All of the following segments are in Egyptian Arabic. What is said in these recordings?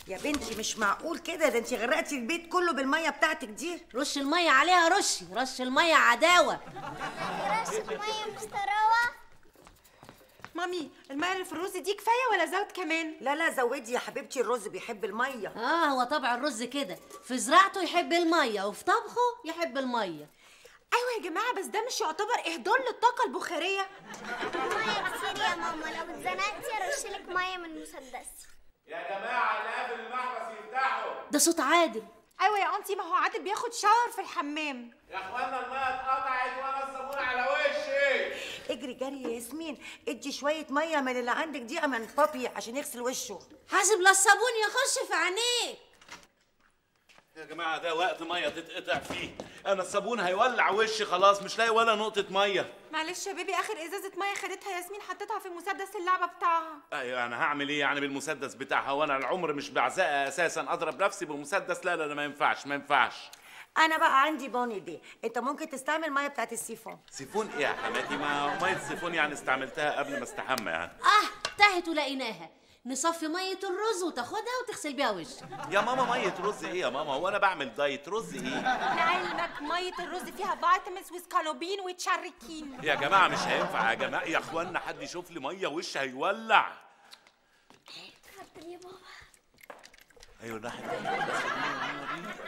يا بنتي مش معقول كده ده انت غرقتي البيت كله بالميه بتاعتك دي رش الميه عليها رشي رش الميه عداوه رش المية مستروة مامي الميه اللي في الرز دي كفايه ولا زود كمان لا لا زودي يا حبيبتي الرز بيحب الميه اه هو طبع الرز كده في زراعته يحب الميه وفي طبخه يحب الميه ايوه يا جماعه بس ده مش يعتبر اهدار للطاقه البخاريه المية كتير يا ماما لو اتزنقتي ارشلك مية من مسدسي يا جماعه اللي قافل المحبس يفتحوا ده صوت عادل ايوه يا انتي ما هو عادل بياخد شاور في الحمام يا اخوانا الميه اتقطعت وانا الصابون على وشي اجري جري يا ياسمين ادي شويه ميه من اللي عندك دي من بابي عشان يغسل وشه حاسب لا الصابون يخش في عينيه يا جماعه ده وقت ميه تتقطع فيه انا الصابون هيولع وشي خلاص مش لاقي ولا نقطه ميه معلش يا بيبي اخر ازازه ميه خدتها ياسمين حطيتها في مسدس اللعبه بتاعها ايوه انا هعمل ايه يعني بالمسدس بتاعها وانا العمر مش بعزقها اساسا اضرب نفسي بالمسدس لا لا لا ما ينفعش ما ينفعش انا بقى عندي بوني دي انت ممكن تستعمل ميه بتاعت السيفون سيفون ايه يا حماتي ما ميه السيفون يعني استعملتها قبل ما استحمى يعني اه تاهت ولقيناها نصفي ميه الرز وتاخدها وتغسل بيها وشك يا ماما ميه رز ايه يا ماما هو انا بعمل دايت رز ايه لعلمك ميه الرز فيها فيتامينز وسكالوبين وتشاركين يا جماعه مش هينفع يا جماعه يا اخوانا حد يشوف لي ميه وش هيولع اتفضل يا بابا ايوه الناحيه التانية. بس المية دي.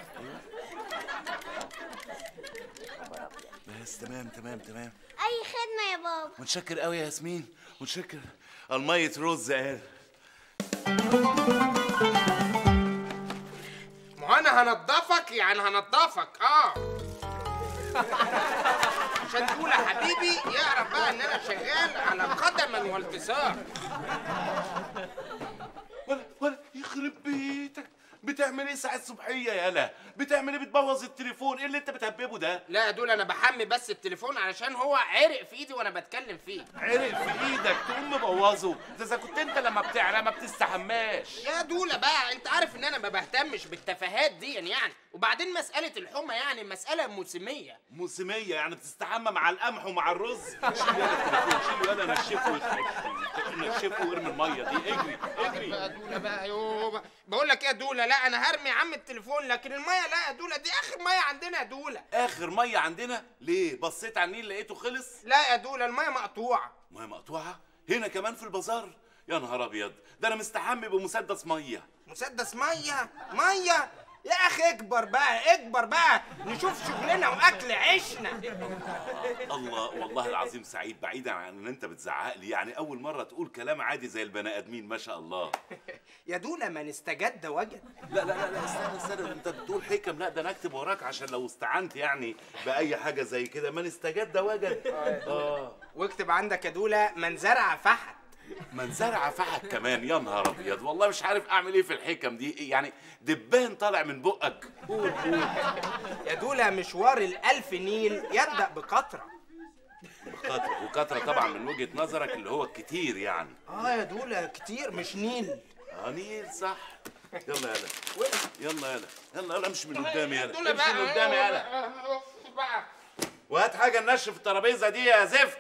ايوه بس تمام تمام تمام اي خدمة يا بابا متشكر قوي يا ياسمين متشكر المية رز قال ما هو انا هنضفك يعني هنضفك اه عشان تقول يا حبيبي يعرف بقى ان انا شغال على قدما والتزام ولا ولا يخرب بيتك بتعمل ايه ساعة صبحية يالا بتعمل ايه بتبوظ التليفون ايه اللي انت بتهببه ده لا يا دول انا بحمي بس التليفون علشان هو عرق في ايدي وانا بتكلم فيه عرق في ايدك تقوم مبوظه ده اذا كنت انت لما بتعرق ما بتستحماش يا دولة بقى انت عارف ان انا ما بهتمش بالتفاهات دي يعني وبعدين مسألة الحمى يعني مسألة موسمية موسمية يعني بتستحمى مع القمح ومع الرز شيل يالا التليفون شيل يالا نشفه ويخرب نشفه وارمي المية دي اجري اجري بقى دولة بقى يوه بقول لك ايه يا دولة لا انا هرمي يا عم التليفون لكن المية لا يا دولة دي اخر مية عندنا يا دولة اخر مية عندنا ليه بصيت على النيل لقيته خلص لا يا دولة المية مقطوعة ميه مقطوعة هنا كمان في البازار يا نهار ابيض ده انا مستحمي بمسدس ميه مسدس ميه ميه يا اخي اكبر بقى اكبر بقى نشوف شغلنا واكل عيشنا الله والله العظيم سعيد بعيدا عن ان انت بتزعق لي يعني اول مره تقول كلام عادي زي البني ادمين ما شاء الله يا دولة من استجد وجد لا لا لا, لا استنى استنى انت بتقول حكم لا ده انا اكتب وراك عشان لو استعنت يعني باي حاجه زي كده من استجد وجد اه واكتب عندك يا دولة من زرع فحت من زرع فحك كمان يا نهار ابيض والله مش عارف اعمل ايه في الحكم دي يعني دبان طالع من بقك قول قول يا دولة مشوار الألف نيل يبدأ بقطرة وكترة وكترة طبعا من وجهه نظرك اللي هو الكتير يعني اه يا دولة كتير مش نيل اه نيل صح يلا يلا يلا يلا يلا يلا امشي من قدامي يلا دولة امشي من قدامي يلا وهات حاجه ننشف الترابيزه دي يا زفت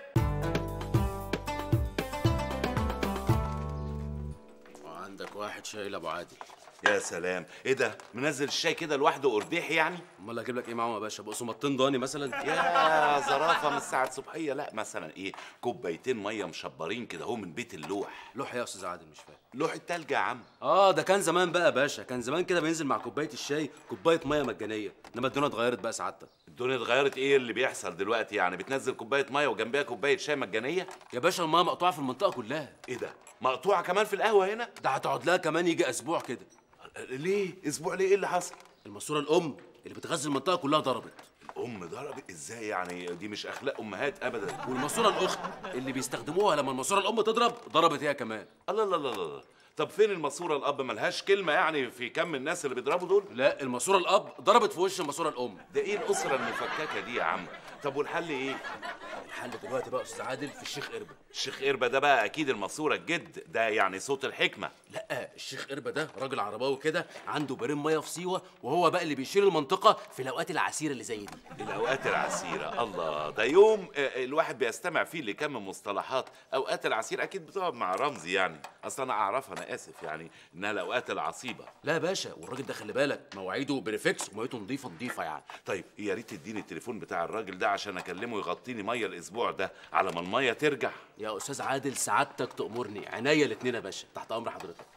وعندك واحد شايل ابو عادل يا سلام ايه ده منزل الشاي كده لوحده قرديح يعني امال اجيب لك ايه معاهم يا باشا بقسماطتين ضاني مثلا يا زرافه من الساعه الصبحيه لا مثلا ايه كوبايتين ميه مشبرين كده اهو من بيت اللوح لوح يا استاذ عادل مش فاهم لوح التلج يا عم اه ده كان زمان بقى يا باشا كان زمان كده بينزل مع كوبايه الشاي كوبايه ميه مجانيه انما الدنيا اتغيرت بقى سعادتك الدنيا اتغيرت ايه اللي بيحصل دلوقتي يعني بتنزل كوبايه ميه وجنبها كوبايه شاي مجانيه يا باشا الميه مقطوعه في المنطقه كلها ايه ده مقطوعه كمان في القهوه هنا ده هتقعد لها كمان يجي اسبوع كده ليه اسبوع ليه ايه اللي حصل الماسوره الام اللي بتغذي المنطقه كلها ضربت الام ضربت ازاي يعني دي مش اخلاق امهات ابدا والماسوره الاخت اللي بيستخدموها لما الماسوره الام تضرب ضربت هي كمان الله الله الله الله طب فين الماسوره الاب ملهاش كلمه يعني في كم الناس اللي بيضربوا دول لا الماسوره الاب ضربت في وش الماسوره الام ده ايه الاسره المفككه دي يا عم طب والحل ايه الحل دلوقتي بقى يا استاذ عادل في الشيخ قربه الشيخ قربة ده بقى اكيد الماسوره الجد ده يعني صوت الحكمه لا الشيخ قربة ده راجل عرباوي كده عنده بارين ميه في سيوه وهو بقى اللي بيشيل المنطقه في الاوقات العسيره اللي زي دي الاوقات العسيره الله ده يوم آه، الواحد بيستمع فيه لكم مصطلحات اوقات العسيره اكيد بتقعد مع رمزي يعني اصل انا اعرفها انا انا اسف يعني انها الاوقات العصيبه لا يا باشا والراجل ده خلي بالك مواعيده بريفكس ومواعيده نظيفه نظيفه يعني طيب يا ريت تديني التليفون بتاع الراجل ده عشان اكلمه يغطيني ميه الاسبوع ده على ما الميه ترجع يا استاذ عادل سعادتك تامرني عينيا الاتنين يا باشا تحت امر حضرتك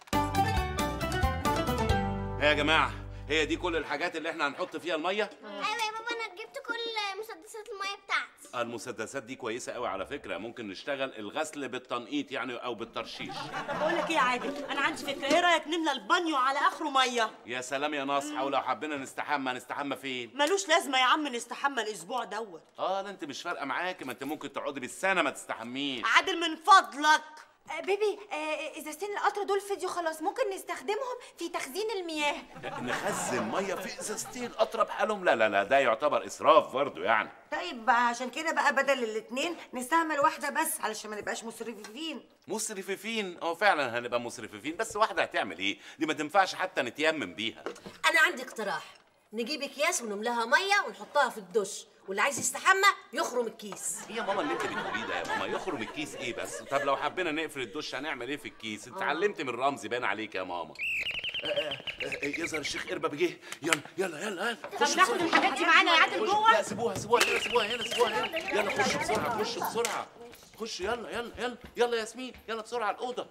يا جماعه هي دي كل الحاجات اللي احنا هنحط فيها الميه ايوه يا بابا انا جبت كل مسدسات الميه بتاعتي المسدسات دي كويسه قوي على فكره ممكن نشتغل الغسل بالتنقيط يعني او بالترشيش بقول لك ايه يا عادل انا عندي فكره ايه رايك نملى البانيو على اخره ميه يا سلام يا ناصحه ولو حبينا نستحمى نستحمى فين ملوش لازمه يا عم نستحمى الاسبوع دوت اه لا انت مش فارقه معاكي ما انت ممكن تقعدي بالسنه ما تستحميش عادل من فضلك آه، بيبي آه، ازازتين القطر دول فيديو خلاص ممكن نستخدمهم في تخزين المياه نخزن ميه في ازازتين اطرى بحالهم لا لا لا ده يعتبر اسراف برضه يعني طيب بقى عشان كده بقى بدل الاتنين نستعمل واحده بس علشان ما نبقاش مسرفين مسرفين اه فعلا هنبقى مسرفين بس واحده هتعمل ايه دي ما تنفعش حتى نتيمم بيها انا عندي اقتراح نجيب اكياس ونملاها ميه ونحطها في الدش واللي عايز يستحمى يخرم الكيس ايه يا ماما اللي انت بتقوليه ده يا ماما يخرم الكيس ايه بس طب لو حبينا نقفل الدش هنعمل ايه في الكيس انت اتعلمت من رمزي باين عليك يا ماما آه، آه، آه، يظهر الشيخ قربة بجه يلا يلا يلا يلا طب ناخد الحاجات دي معانا يا عادل خش- جوه لا سيبوها سيبوها هنا سيبوها هنا سيبوها هنا يلا خش بسرعه خش بسرعه خش يلا يلا يلا يلا ياسمين يلا بسرعه الاوضه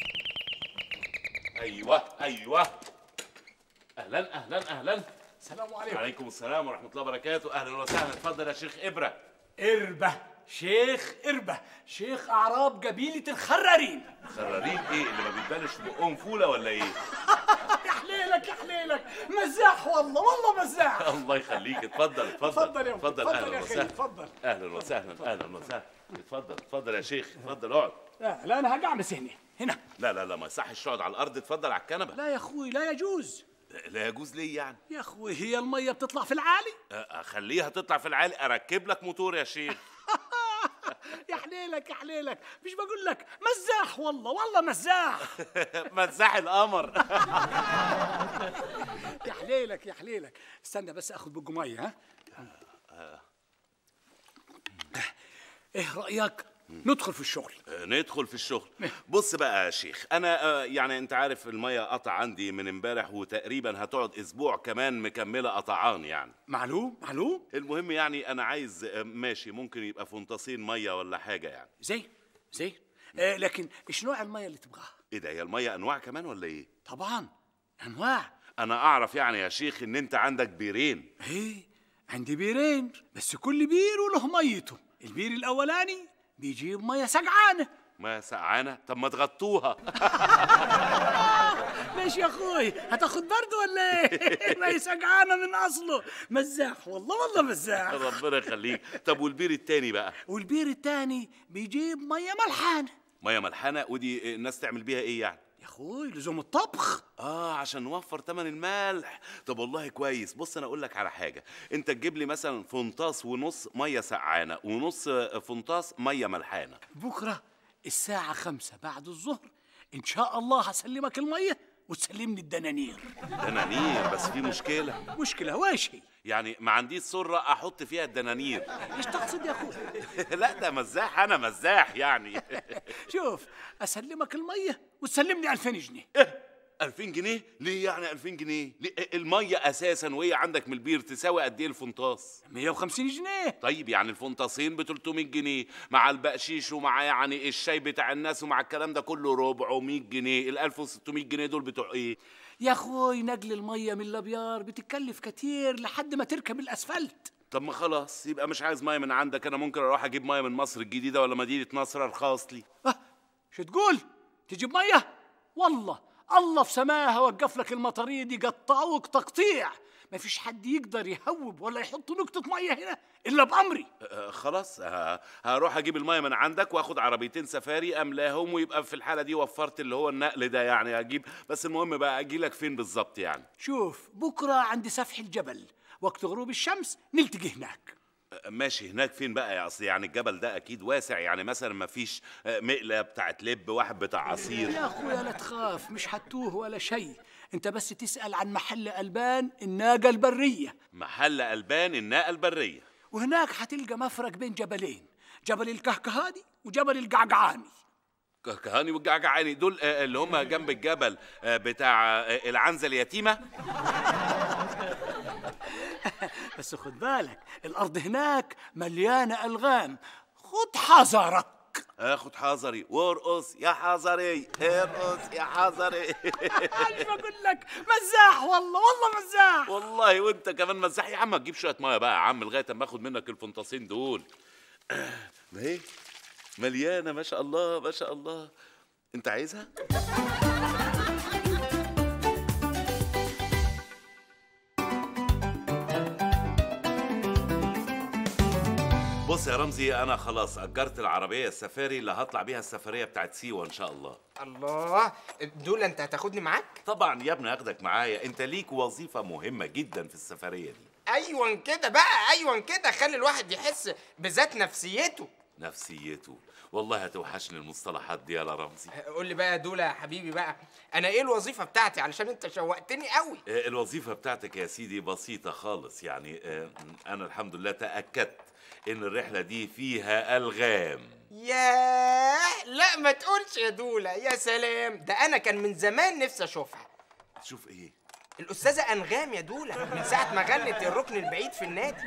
ايوه ايوه اهلا اهلا اهلا السلام عليكم وعليكم السلام ورحمه الله وبركاته اهلا وسهلا اتفضل يا شيخ ابره إربة شيخ إربة شيخ أعراب قبيلة الخرارين خرارين ايه اللي ما بيتبالش في بقهم فوله ولا ايه يا حليلك يا حليلك مزاح والله والله مزاح الله يخليك اتفضل اتفضل اتفضل يا ابني، اتفضل اتفضل اهلا يا أخي، وسهلا اتفضل. اهلا وسهلا اهلا وسهلا اتفضل اتفضل يا شيخ اتفضل اقعد لا لا أنا هقعمس هنا هنا لا لا لا ما يصحش تقعد على الارض اتفضل على الكنبه لا يا أخوي لا يجوز لا يجوز ليه يعني يا أخوي هي المية بتطلع في العالي أ- اخليها تطلع في العالي اركب لك موتور يا شيخ يا حليلك يا حليلك مش بقول لك مزاح والله والله مزاح مزاح القمر يا حليلك يا حليلك استنى بس اخد بق ميه ها ايه رايك ندخل في الشغل ندخل في الشغل بص بقى يا شيخ انا آه، يعني انت عارف الميه قطع عندي من امبارح وتقريبا هتقعد اسبوع كمان مكمله قطعان يعني معلوم معلوم المهم يعني انا عايز آه، ماشي ممكن يبقى فنطسين ميه ولا حاجه يعني زين زين آه لكن ايش نوع الميه اللي تبغاها ايه ده هي الميه انواع كمان ولا ايه طبعا انواع انا اعرف يعني يا شيخ ان انت عندك بيرين ايه عندي بيرين بس كل بير وله ميته البير الاولاني بيجيب ميه سقعانه ما سقعانه طب ما تغطوها ليش يا اخوي هتاخد برد ولا ايه ما هي سقعانه من اصله مزاح والله والله مزاح ربنا يخليك طب والبير التاني بقى والبير التاني بيجيب ميه ملحانه ميه ملحانه ودي الناس تعمل بيها ايه يعني يا اخوي لزوم الطبخ اه عشان نوفر تمن الملح طب والله كويس بص انا اقول لك على حاجه انت تجيب لي مثلا فنطاس ونص ميه سقعانه ونص فنطاس ميه ملحانه بكره الساعه خمسة بعد الظهر ان شاء الله هسلمك الميه وتسلمني الدنانير دنانير بس في مشكله مشكله واش هي يعني ما عنديش سره احط فيها الدنانير ايش تقصد يا اخوي لا ده مزاح انا مزاح يعني شوف اسلمك الميه وتسلمني 2000 جنيه 2000 جنيه ليه يعني 2000 جنيه ليه الميه اساسا وهي عندك من البير تساوي قد ايه الفنطاس 150 جنيه طيب يعني الفنطاسين ب 300 جنيه مع البقشيش ومع يعني الشاي بتاع الناس ومع الكلام ده كله 400 جنيه ال 1600 جنيه دول بتوع ايه يا اخوي نقل الميه من الابيار بتكلف كتير لحد ما تركب الاسفلت طب ما خلاص يبقى مش عايز ميه من عندك انا ممكن اروح اجيب ميه من مصر الجديده ولا مدينه نصر ارخص لي أه شو تقول تجيب ميه والله الله في سماها وقف لك المطريه دي قطعوك تقطيع ما فيش حد يقدر يهوب ولا يحط نقطه ميه هنا الا بامري آه خلاص آه هروح اجيب الميه من عندك واخد عربيتين سفاري املاهم ويبقى في الحاله دي وفرت اللي هو النقل ده يعني اجيب بس المهم بقى اجي لك فين بالظبط يعني شوف بكره عند سفح الجبل وقت غروب الشمس نلتقي هناك آه، ماشي هناك فين بقى يا اصل يعني الجبل ده اكيد واسع يعني مثلا ما فيش آه، مقله بتاعت لب واحد بتاع عصير يا اخويا لا تخاف مش حتوه ولا شيء انت بس تسال عن محل البان الناقه البريه محل البان الناقه البريه وهناك حتلقى مفرق بين جبلين جبل الكهكهادي وجبل القعقعاني ك- كهاني والجعجعاني دول آه، اللي هم جنب الجبل آه، بتاع آه، العنزه اليتيمه بس خد بالك الارض هناك مليانه الغام خد حذرك اخد حذري وارقص يا حذري ارقص يا حذري عارف اقول لك مزاح والله والله مزاح والله وانت كمان مزاح يا عم تجيب شويه ميه بقى يا عم لغايه اما اخد منك الفنطاسين دول ما هي مليانه ما شاء الله ما شاء الله انت عايزها بص يا رمزي انا خلاص اجرت العربيه السفاري اللي هطلع بيها السفريه بتاعت سيوه ان شاء الله الله دول انت هتاخدني معاك طبعا يا ابني اخدك معايا انت ليك وظيفه مهمه جدا في السفريه دي ايوه كده بقى ايوه كده خلي الواحد يحس بذات نفسيته نفسيته والله هتوحشني المصطلحات دي يا رمزي قول لي بقى يا دولا يا حبيبي بقى انا ايه الوظيفه بتاعتي علشان انت شوقتني قوي آه، الوظيفة بتاعتك يا سيدي بسيطة خالص يعني آه، أنا الحمد لله تأكدت إن الرحلة دي فيها ألغام ياه لا ما تقولش يا دولا يا سلام ده انا كان من زمان نفسي اشوفها تشوف إيه؟ الاستاذه انغام يا دولا من ساعه ما غنت الركن البعيد في النادي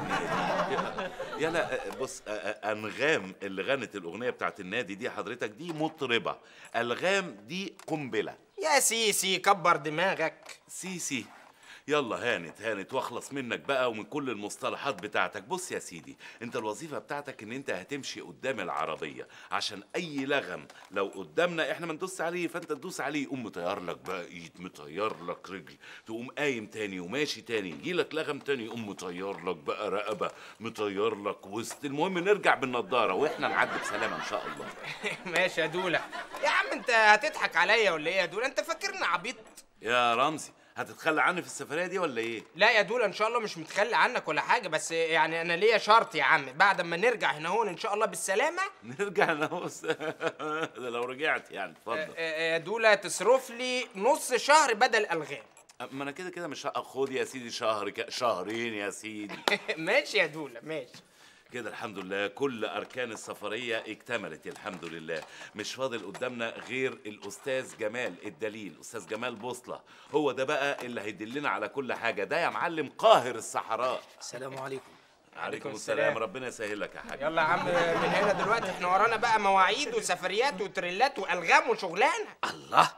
يلا آه، بص آه، آه، أنغام اللي غنت الأغنية بتاعت النادي دي حضرتك دي مطربة ألغام دي قنبلة يا سيسي كبر دماغك سيسي يلا هانت هانت واخلص منك بقى ومن كل المصطلحات بتاعتك بص يا سيدي انت الوظيفه بتاعتك ان انت هتمشي قدام العربيه عشان اي لغم لو قدامنا احنا ما ندوس عليه فانت تدوس عليه يقوم مطير لك بقى ايد مطير لك رجل تقوم قايم تاني وماشي تاني يجي لك لغم تاني يقوم مطير لك بقى رقبه مطير لك وسط المهم نرجع بالنضاره واحنا نعدي بسلامه ان شاء الله ماشي يا دولا يا عم انت هتضحك عليا ولا ايه يا دولا انت فاكرني عبيط يا رمزي هتتخلى عني في السفريه دي ولا ايه لا يا دولا ان شاء الله مش متخلي عنك ولا حاجه بس يعني انا ليا شرط يا عم بعد ما نرجع هنا هون ان شاء الله بالسلامه نرجع نوس ده لو رجعت يعني اتفضل آه، آه، يا دولا تصرف لي نص شهر بدل الغام ما انا كده كده مش هق- خد يا سيدي شهر ك... شهرين يا سيدي ماشي يا دولا ماشي كده الحمد لله كل اركان السفريه اكتملت الحمد لله مش فاضل قدامنا غير الاستاذ جمال الدليل استاذ جمال بوصله هو ده بقى اللي هيدلنا على كل حاجه ده يا معلم قاهر الصحراء السلام عليكم عليكم السلام. السلام ربنا يسهل لك يا حاج يلا يا عم من هنا دلوقتي احنا ورانا بقى مواعيد وسفريات وتريلات والغام وشغلانه الله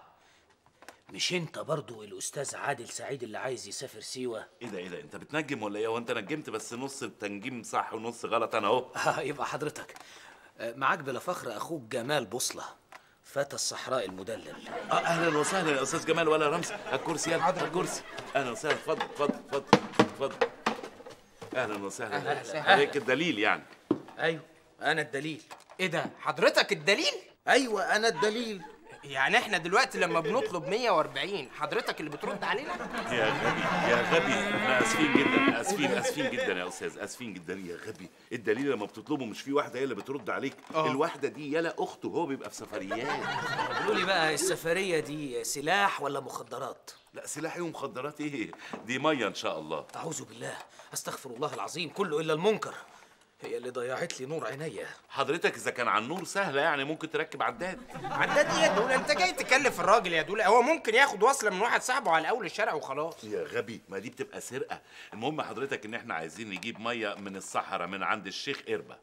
مش انت برضو الاستاذ عادل سعيد اللي عايز يسافر سيوه ايه ده ايه ده انت بتنجم ولا ايه هو انت نجمت بس نص التنجيم صح ونص غلط انا اهو آه يبقى حضرتك آه، معاك بلا فخر اخوك جمال بوصله فتى الصحراء المدلل اه اهلا وسهلا يا استاذ جمال ولا رمزي الكرسي يلا الكرسي اهلا وسهلا اتفضل اتفضل اتفضل اتفضل اهلا وسهلا أهلاً وسهلاً. عليك الدليل يعني ايوه انا الدليل ايه ده حضرتك الدليل ايوه انا الدليل يعني احنا دلوقتي لما بنطلب 140 حضرتك اللي بترد علينا يا غبي يا غبي احنا اسفين جدا اسفين اسفين جدا يا استاذ اسفين جدا يا غبي الدليل لما بتطلبه مش في واحده هي اللي بترد عليك آه. الواحده دي يلا اخته هو بيبقى في سفريات قولوا لي بقى السفريه دي سلاح ولا مخدرات لا سلاحي ومخدرات ايه دي ميه ان شاء الله اعوذ بالله استغفر الله العظيم كله الا المنكر هي اللي ضيعت لي نور عينيا حضرتك اذا كان عن نور سهله يعني ممكن تركب عداد عداد ايه يا دولا انت جاي تكلف الراجل يا دولا هو ممكن ياخد وصله من واحد صاحبه على اول الشارع وخلاص يا غبي ما دي بتبقى سرقه المهم حضرتك ان احنا عايزين نجيب ميه من الصحراء من عند الشيخ قربه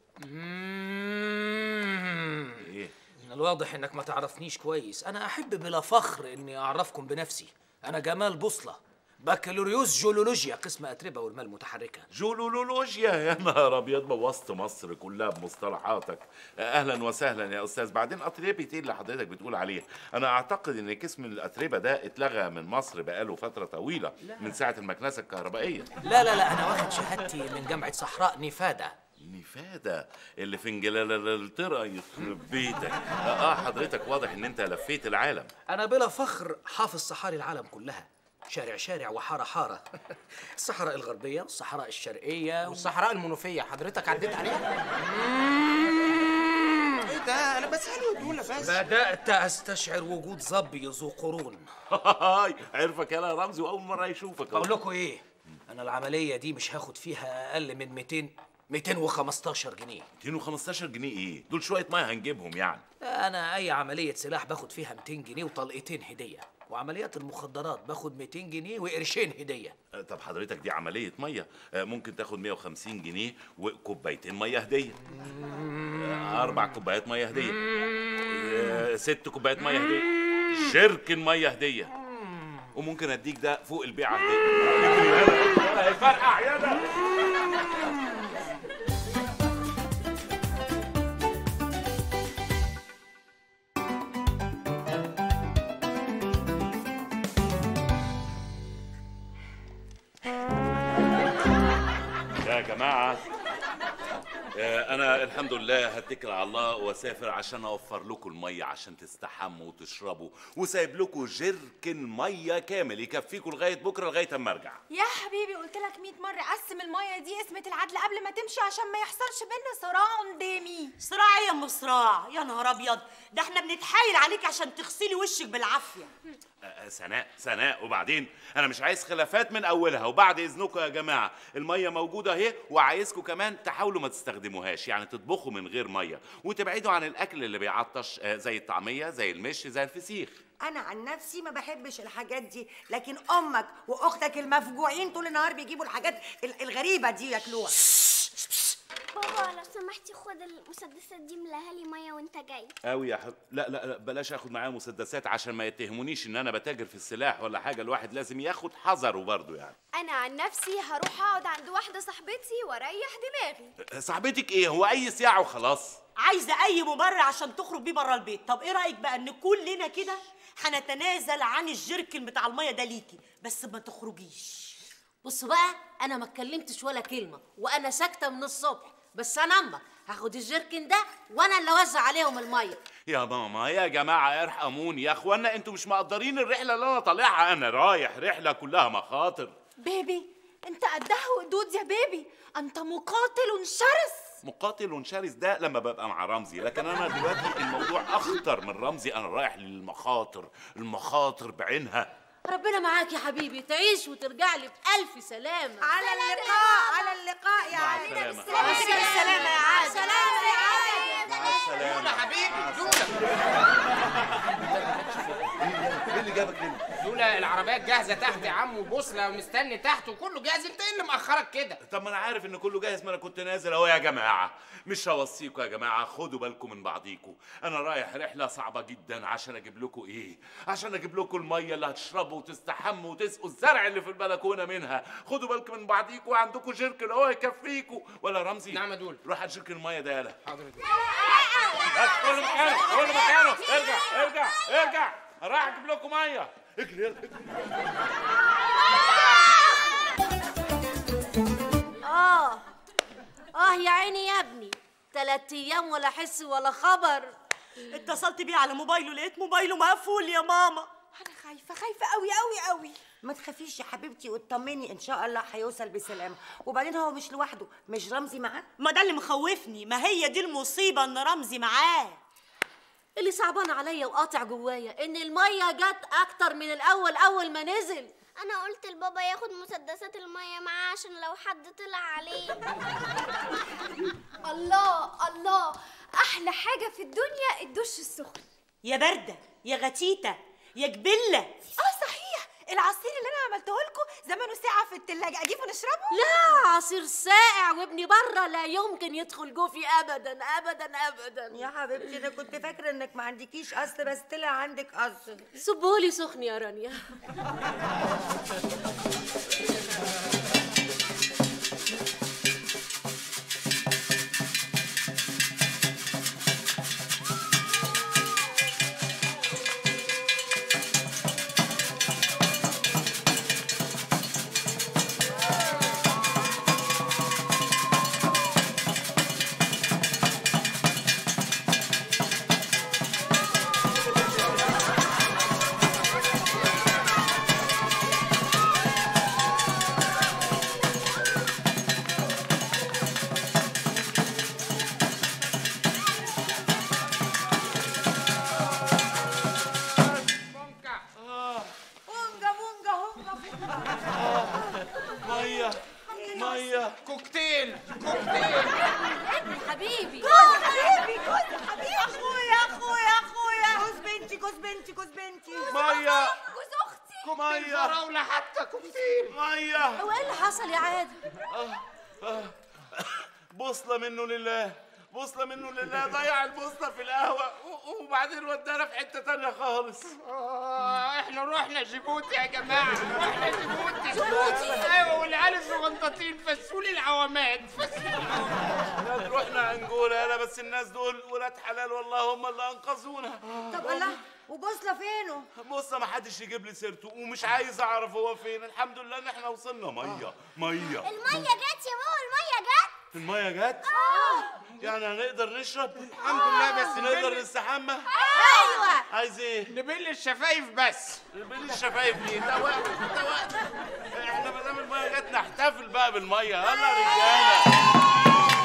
مم. ايه من الواضح انك ما تعرفنيش كويس انا احب بلا فخر اني اعرفكم بنفسي انا جمال بوصله بكالوريوس جيولوجيا قسم اتربه والمال المتحركه جولولوجيا يا نهار ابيض بوظت مصر كلها بمصطلحاتك اهلا وسهلا يا استاذ بعدين اتربه ايه اللي حضرتك بتقول عليه انا اعتقد ان قسم الاتربه ده اتلغى من مصر بقاله فتره طويله من ساعه المكنسه الكهربائيه لا لا لا انا واخد شهادتي من جامعه صحراء نيفادا نفاده اللي في انجلترا يخرب بيتك اه حضرتك واضح ان انت لفيت العالم انا بلا فخر حافظ صحاري العالم كلها شارع شارع وحاره حاره الصحراء الغربيه والصحراء الشرقيه والصحراء المنوفيه حضرتك عديت عليها ايه ده انا بسأله يا دولا بس بدات استشعر وجود ظبي ذو قرون هاي عرفك يا رمزي واول مره يشوفك بقول لكم ايه انا العمليه دي مش هاخد فيها اقل من 200 215 جنيه 215 جنيه ايه دول شويه ميه هنجيبهم يعني انا اي عمليه سلاح باخد فيها 200 جنيه وطلقتين هديه وعمليات المخدرات باخد 200 جنيه وقرشين هديه آه، طب حضرتك دي عمليه ميه آه، ممكن تاخد 150 جنيه وكوبايتين ميه هديه آه، اربع كوبايات ميه هديه آه، ست كوبايات ميه هديه شركن ميه هديه وممكن اديك ده فوق البيعه هديه اجري يلا يلا هيفرقع يلا يا جماعة آه، أنا الحمد لله هتكل على الله وأسافر عشان أوفر لكم المية عشان تستحموا وتشربوا وسايب لكم جركن مية كامل يكفيكم لغاية بكرة لغاية أما أرجع يا حبيبي قلت لك 100 مره قسم الميه دي اسمه العدل قبل ما تمشي عشان ما يحصلش بينا صراع قدامي صراع ايه يا ام صراع يا نهار ابيض ده احنا بنتحايل عليك عشان تغسلي وشك بالعافيه آه، سناء سناء وبعدين أنا مش عايز خلافات من أولها وبعد إذنكم يا جماعة المية موجودة أهي وعايزكم كمان تحاولوا ما تستخدموهاش يعني تطبخوا من غير مية وتبعدوا عن الأكل اللي بيعطش آه، زي الطعمية زي المش زي الفسيخ انا عن نفسي ما بحبش الحاجات دي لكن امك واختك المفجوعين طول النهار بيجيبوا الحاجات ال- الغريبه دي ياكلوها بابا لو سمحتي خد المسدسات دي ملاها لي ميه وانت جاي قوي يا حب لا لا لا بلاش اخد معايا مسدسات عشان ما يتهمونيش ان انا بتاجر في السلاح ولا حاجه الواحد لازم ياخد حذره برضه يعني انا عن نفسي هروح اقعد عند واحده صاحبتي واريح دماغي صاحبتك ايه هو اي ساعه وخلاص عايزه اي مبرر عشان تخرج بيه بره البيت طب ايه رايك بقى ان كلنا كده هنتنازل عن الجركن بتاع الميه ده ليكي بس ما تخرجيش بص بقى انا ما اتكلمتش ولا كلمه وانا ساكته من الصبح بس انا امك هاخد الجركن ده وانا اللي اوزع عليهم الميه يا ماما يا جماعه ارحموني يا اخوانا انتوا مش مقدرين الرحله اللي انا طالعها انا رايح رحله كلها مخاطر بيبي انت قدها وقدود يا بيبي انت مقاتل شرس مقاتل شرس ده لما ببقى مع رمزي لكن انا دلوقتي الموضوع اخطر من رمزي انا رايح للمخاطر المخاطر بعينها ربنا معاك يا حبيبي تعيش وترجع لي بألف سلامة على اللقاء على اللقاء يا مع عادل السلامه مع السلامة يا عادل سلامة يا عادل مع السلامه حبيبي دولا ايه اللي جابك هنا دولا العربيات جاهزه تحت يا عم وبوصله مستني تحت وكله جاهز انت ايه اللي مأخرك كده طب ما انا عارف ان كله جاهز ما انا كنت نازل اهو يا جماعه مش هوصيكم يا جماعه خدوا بالكم من بعضيكم انا رايح رحله صعبه جدا عشان اجيب لكم ايه عشان اجيب لكم الميه اللي هتشربوا وتستحموا وتسقوا الزرع اللي في البلكونه منها خدوا بالكم من بعضيكم وعندكم جركن اهو يكفيكم ولا رمزي نعم يا دول. روح هات جركن الميه ده يالا حاضر بس كل مكانه كل مكانه ارجع ارجع ارجع راح اجيب لكم ميه اجري يلا اجري. اه اه يا عيني يا ابني تلات ايام ولا حس ولا خبر اتصلت بيه على موبايله لقيت موبايله مقفول يا ماما انا خايفه خايفه قوي قوي قوي ما تخافيش يا حبيبتي واطمني ان شاء الله هيوصل بسلامه وبعدين هو مش لوحده مش رمزي معاه ما ده اللي مخوفني ما هي دي المصيبه ان رمزي معاه اللي صعبان عليا وقاطع جوايا ان الميه جت اكتر من الاول اول ما نزل انا قلت لبابا ياخد مسدسات الميه معاه عشان لو حد طلع عليه الله الله احلى حاجه في الدنيا الدش السخن يا برده يا غتيته يا جبله اه صحيح العصير اللي انا عملته لكم زمانه ساعه في التلاجة اجيبه نشربه لا عصير ساقع وابني بره لا يمكن يدخل جوفي ابدا ابدا ابدا يا حبيبتي انا كنت فاكره انك ما عندكيش قص بس طلع عندك قص سبولي سخن يا رانيا ميه جوز اختي ميه فراولة حتى كتير ميه هو ايه اللي حصل يا عادل بوصله منه لله بوصله منه لله ضيع البوصله في القهوه و- وبعدين ودانا في حته تانية خالص آه احنا رحنا جيبوتي يا جماعة رحنا جيبوتي جيبوتي ايوه والعيال الصغنطاطين فسولي العوامات فسولي احنا رحنا انجولا انا بس الناس دول ولاد حلال والله هم اللي انقذونا طب الله وبوصله فينه بص ما حدش يجيب لي سيرته ومش عايز اعرف هو فين الحمد لله ان احنا وصلنا ميه ميه المية جت يا ماما المية جت الميه جت يعني هنقدر نشرب الحمد لله بس نقدر نبل نستحمى ايوه عايز ايه نبل الشفايف بس بين الشفايف ليه ده وقت ده وقت احنا ما دام الميه جت نحتفل بقى بالميه يلا يا رجاله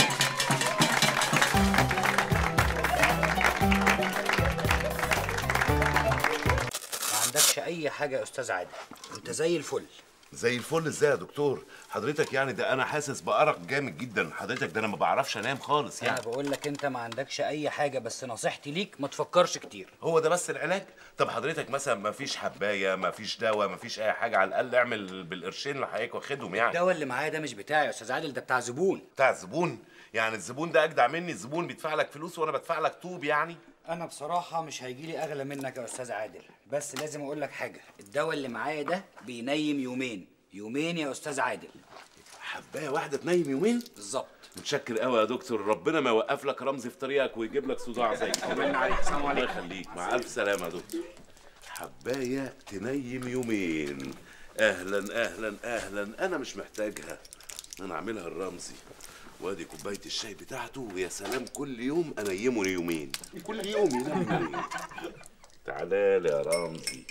ما عندكش اي حاجه يا استاذ عادل انت زي الفل زي الفل ازاي يا دكتور حضرتك يعني ده انا حاسس بأرق جامد جدا حضرتك ده انا ما بعرفش انام خالص انا يعني بقول لك انت ما عندكش اي حاجه بس نصيحتي ليك ما تفكرش كتير هو ده بس العلاج طب حضرتك مثلا ما فيش حبايه ما فيش دواء ما فيش اي حاجه على الاقل اعمل بالقرشين اللي حضرتك واخدهم يعني الدواء اللي معايا ده مش بتاعي يا استاذ عادل ده بتاع زبون بتاع الزبون يعني الزبون ده اجدع مني الزبون بيدفع لك فلوس وانا بدفع لك طوب يعني انا بصراحه مش هيجي لي اغلى منك يا استاذ عادل بس لازم اقول لك حاجه الدواء اللي معايا ده بينيم يومين يومين يا استاذ عادل حبايه واحده تنيم يومين بالظبط متشكر قوي يا دكتور ربنا ما يوقف لك رمزي في طريقك ويجيب لك صداع زي طمنا عليك. السلام الله عليكم. يخليك مع الف سلامه يا دكتور حبايه تنيم يومين اهلا اهلا اهلا انا مش محتاجها انا اعملها الرمزي وادي كوبايه الشاي بتاعته ويا سلام كل يوم انيمه يومين كل يوم ينام يومين تعالى لي يا رمزي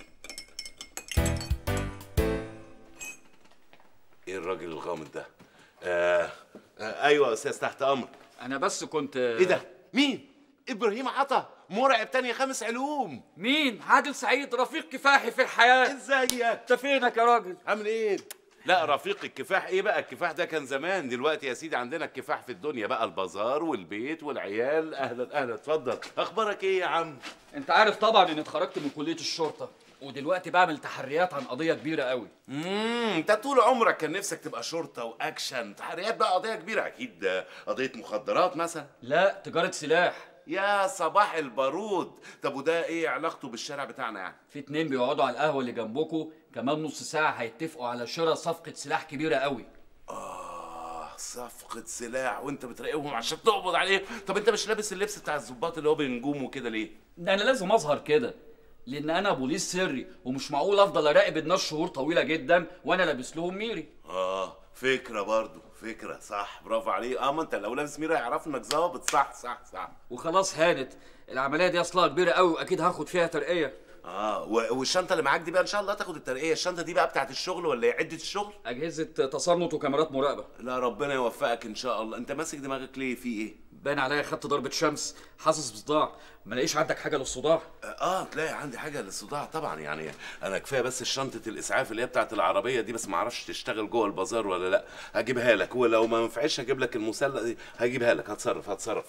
ايه الراجل الغامض ده آه آه ايوه يا استاذ تحت امر انا بس كنت ايه ده مين ابراهيم عطا مرعب تانية خمس علوم مين عادل سعيد رفيق كفاحي في الحياه ازيك انت فينك يا راجل عامل ايه لا رفيق الكفاح ايه بقى الكفاح ده كان زمان دلوقتي يا سيدي عندنا الكفاح في الدنيا بقى البازار والبيت والعيال اهلا اهلا اتفضل اخبارك ايه يا عم انت عارف طبعا اني اتخرجت من كليه الشرطه ودلوقتي بعمل تحريات عن قضيه كبيره قوي امم انت طول عمرك كان نفسك تبقى شرطه واكشن تحريات بقى قضيه كبيره اكيد آه، قضيه مخدرات مثلا لا تجاره سلاح يا صباح البارود طب وده ايه علاقته بالشارع بتاعنا يعني في اتنين بيقعدوا على القهوه اللي جنبكم كمان نص ساعه هيتفقوا على شراء صفقه سلاح كبيره قوي آه صفقة سلاح وانت بتراقبهم عشان تقبض عليه طب انت مش لابس اللبس بتاع الظباط اللي هو بنجوم وكده ليه؟ ده انا لازم اظهر كده لان انا بوليس سري ومش معقول افضل اراقب الناس شهور طويله جدا وانا لابس لهم ميري اه فكرة برضو فكرة صح برافو عليك اه ما انت لو لابس ميرا يعرفوا انك ظابط صح صح صح وخلاص هانت العمليه دي اصلها كبيره قوي واكيد هاخد فيها ترقيه اه و- والشنطة اللي معاك دي بقى ان شاء الله تاخد الترقية الشنطة دي بقى بتاعت الشغل ولا هي عدة الشغل؟ اجهزه تصنت وكاميرات مراقبه لا ربنا يوفقك ان شاء الله انت ماسك دماغك ليه في ايه؟ باين عليا خدت ضربه شمس حاسس بصداع ما لاقيش عندك حاجه للصداع اه تلاقي عندي حاجه للصداع طبعا يعني انا كفايه بس شنطه الاسعاف اللي هي بتاعت العربيه دي بس ما اعرفش تشتغل جوه البازار ولا لا هجيبها لك ولو ما نفعش هجيب لك المسله دي هجيبها لك هتصرف هتصرف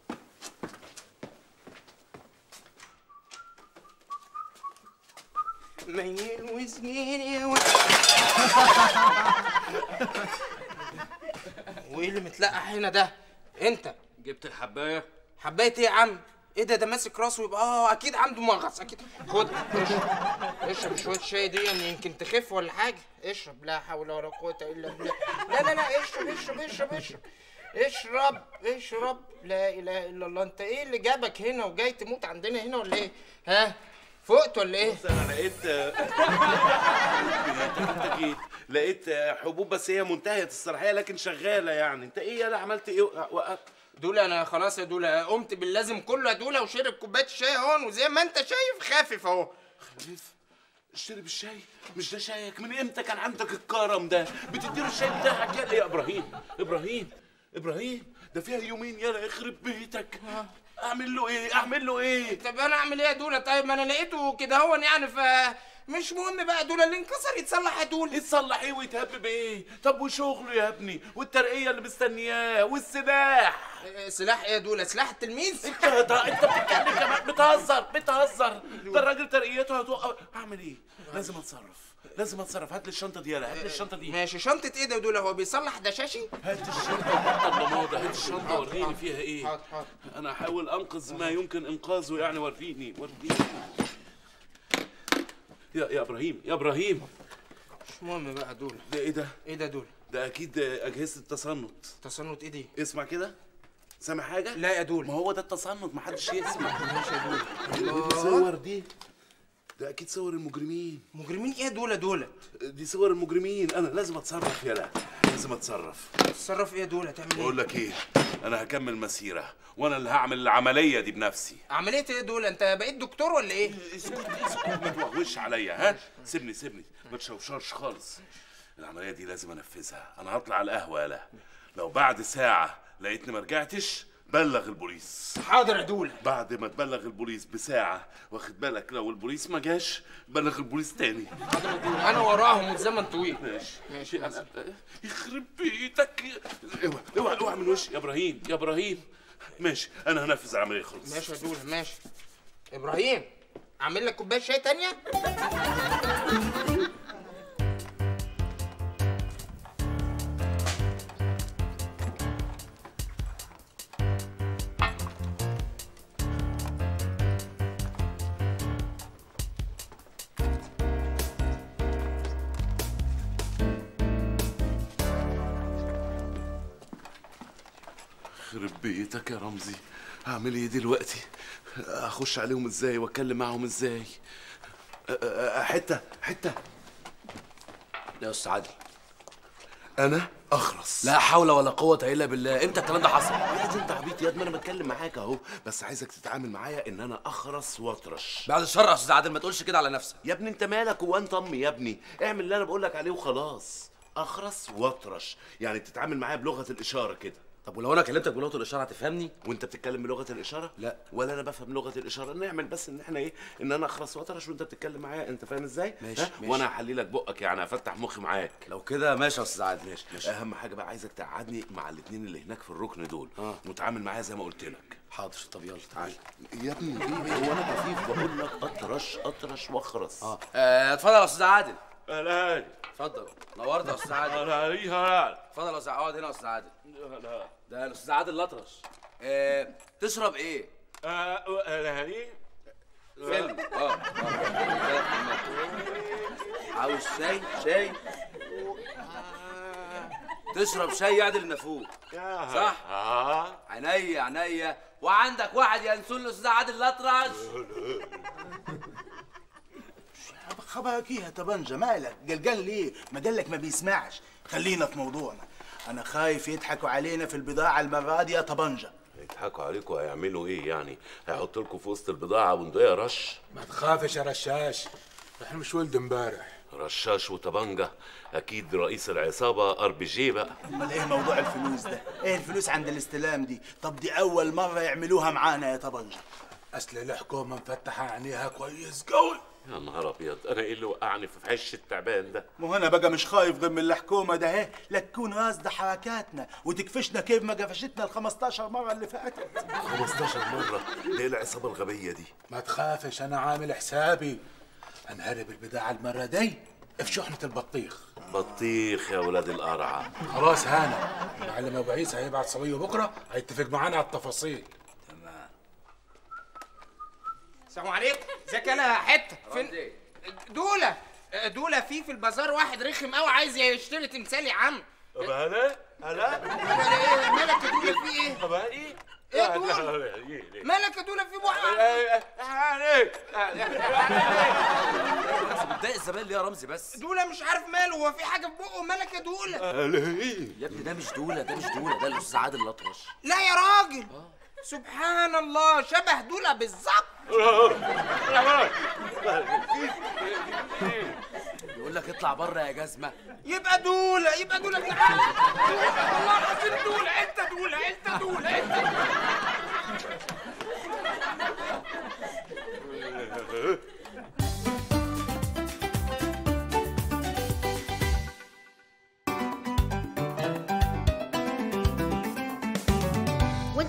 ميل وسنين يا ولد وايه اللي متلقح هنا ده انت جبت الحبايه حبايه ايه يا عم ايه ده ده ماسك راسه يبقى اه اكيد عنده مغص اكيد خد اشرب اشرب شويه شاي دي يعني يمكن تخف ولا حاجه اشرب لا حول ولا قوه الا بالله لا لا لا اشرب اشرب اشرب اشرب اشرب اشرب لا اله الا الله انت ايه اللي جابك هنا وجاي تموت عندنا هنا ولا ايه ها فقت ولا ايه بص انا لقيت انت جيت لقيت حبوب بس هي منتهيه الصلاحيه لكن شغاله يعني انت ايه انا عملت ايه وقف دولا انا خلاص يا دولا قمت باللازم كله يا دولا وشرب كوبايه الشاي اهون وزي ما انت شايف خافف اهو خفيف شرب الشاي مش ده شايك من امتى كان عندك الكرم ده بتديله الشاي بتاعك يا يا ابراهيم ابراهيم ابراهيم ده فيها يومين يلا يخرب بيتك اعمل له ايه اعمل له ايه طب انا اعمل ايه يا دولا طيب ما انا لقيته كده هون يعني ف مش مهم بقى دوله اللي انكسر يتصلح يا دوله يتصلح ايه ويتهب بايه طب وشغله يا ابني والترقيه اللي مستنياه والسلاح سلاح ايه يا دوله سلاح التلميذ انت انت بتتكلم كمان بتهزر بتهزر ده الراجل ترقيته هتوقف اعمل ايه لازم اتصرف لازم اتصرف هات لي الشنطه دي يلا هات لي الشنطه دي ماشي شنطه ايه ده يا دوله هو بيصلح دشاشي هات الشنطه وحط الضماده هات الشنطه وريني فيها ايه انا هحاول انقذ ما يمكن انقاذه يعني وريني وريني يا يا ابراهيم يا ابراهيم مش مهم بقى يا دوله ده ايه ده ايه ده دوله ده اكيد اجهزه التصنت تصنت ايه دي اسمع كده سامع حاجه لا يا دول ما هو ده التصنت محدش يسمع ماشي يا دول دي صور دي ده اكيد صور المجرمين مجرمين ايه دول دول دي صور المجرمين انا لازم اتصرف يلا لازم اتصرف تتصرف ايه دول هتعمل ايه بقول لك ايه انا هكمل مسيره وانا اللي هعمل العمليه دي بنفسي عمليه ايه دول انت بقيت دكتور ولا ايه اسكت اسكت ما توغوش عليا ها سيبني سيبني ما تشوشرش خالص العمليه دي لازم انفذها انا هطلع على القهوه يلا لو بعد ساعه لقيتني ما رجعتش بلغ البوليس حاضر يا دول بعد ما تبلغ البوليس بساعة واخد بالك لو البوليس ما جاش بلغ البوليس تاني حاضر يا دول انا وراهم والزمن طويل ماشي ماشي أنا يخرب بيتك اوعى اوعى اوعى من وشي يا ابراهيم يا ابراهيم ماشي انا هنفذ العملية خلاص ماشي يا دول ماشي ابراهيم اعمل لك كوبايه شاي تانية يخرب بيتك يا رمزي هعمل ايه دلوقتي اخش عليهم ازاي واتكلم معاهم ازاي أ- أ- حته حته يا استاذ عادل انا اخرس لا حول ولا قوه الا بالله امتى الكلام ده حصل يا دي انت عبيط يا ابني انا بتكلم معاك اهو بس عايزك تتعامل معايا ان انا اخرس واطرش بعد الشر يا استاذ عادل ما تقولش كده على نفسك يا ابني انت مالك هو انت امي يا ابني اعمل اللي انا بقول لك عليه وخلاص اخرس واطرش يعني تتعامل معايا بلغه الاشاره كده طب ولو انا كلمتك بلغه الاشاره هتفهمني وانت بتتكلم بلغه الاشاره لا ولا انا بفهم لغه الاشاره نعمل بس ان احنا ايه ان انا اخرس واطرش وانت بتتكلم معايا انت فاهم ازاي ماشي، ها؟ ماشي. وانا هحلي لك بقك يعني افتح مخي معاك لو كده ماشي يا استاذ عادل ماشي ماشي اهم حاجه بقى عايزك تقعدني مع الاثنين اللي هناك في الركن دول آه. وتعامل معايا زي ما قلت لك حاضر طب يلا تعالى يا ابني ليه هو انا خفيف بقول لك اطرش اطرش واخرس اه آه، اتفضل يا استاذ عادل اهلا اتفضل نورت يا استاذ عادل اهلا اتفضل يا استاذ اقعد هنا يا استاذ عادل ده الاستاذ عادل الاطرش آه، تشرب ايه اهلا فيلم اه اه ثلاث كلمات. عاوز شاي شاي تشرب شاي يعدل النافوخ صح اه عينيا عينيا وعندك واحد ينسون الاستاذ عادل الاطرش خباك يا طبنجة مالك قلقان ليه ما قالك ما بيسمعش خلينا في موضوعنا انا خايف يضحكوا علينا في البضاعة المرة دي يا طبنجة يضحكوا عليكم هيعملوا ايه يعني هيحط لكم في وسط البضاعه ونديه رش ما تخافش يا رشاش احنا مش ولد امبارح رشاش وطبنجه اكيد رئيس العصابه ار بي جي بقى امال ايه موضوع الفلوس ده ايه الفلوس عند الاستلام دي طب دي اول مرة يعملوها معانا يا طبنجة اصل الحكومه مفتحه عينيها كويس قوي يا نهار ابيض انا ايه اللي وقعني في عش التعبان ده ما هو انا بقى مش خايف غير من الحكومة ده اهي لا تكون قاصدة حركاتنا وتكفشنا كيف ما قفشتنا ال 15 مرة اللي فاتت 15 مره ده ايه العصابه الغبيه دي ما تخافش انا عامل حسابي هنهرب البضاعه المره دي في شحنه البطيخ بطيخ يا ولاد القرعه خلاص هانا المعلم ابو عيسى هيبعت صبيه بكره هيتفق معانا على التفاصيل السلام عليكم ازيك انا حته فين دوله دوله في في البازار واحد رخم قوي عايز يشتري تمثال يا عم طب هلا هلا ايه مالك يا دوله في ايه طب ايه ايه يا دوله مالك يا دوله في بحر بتضايق الزبائن ليه يا رمزي بس دوله مش عارف ماله هو في حاجه في بقه مالك يا دوله يا ابني ده مش دوله ده مش دوله ده الاستاذ عادل الاطرش لا يا راجل سبحان الله شبه دوله بالظبط يقول لك اطلع بره يا جزمه يبقى دوله يبقى دوله تعالى والله العظيم دوله انت دوله انت دوله انت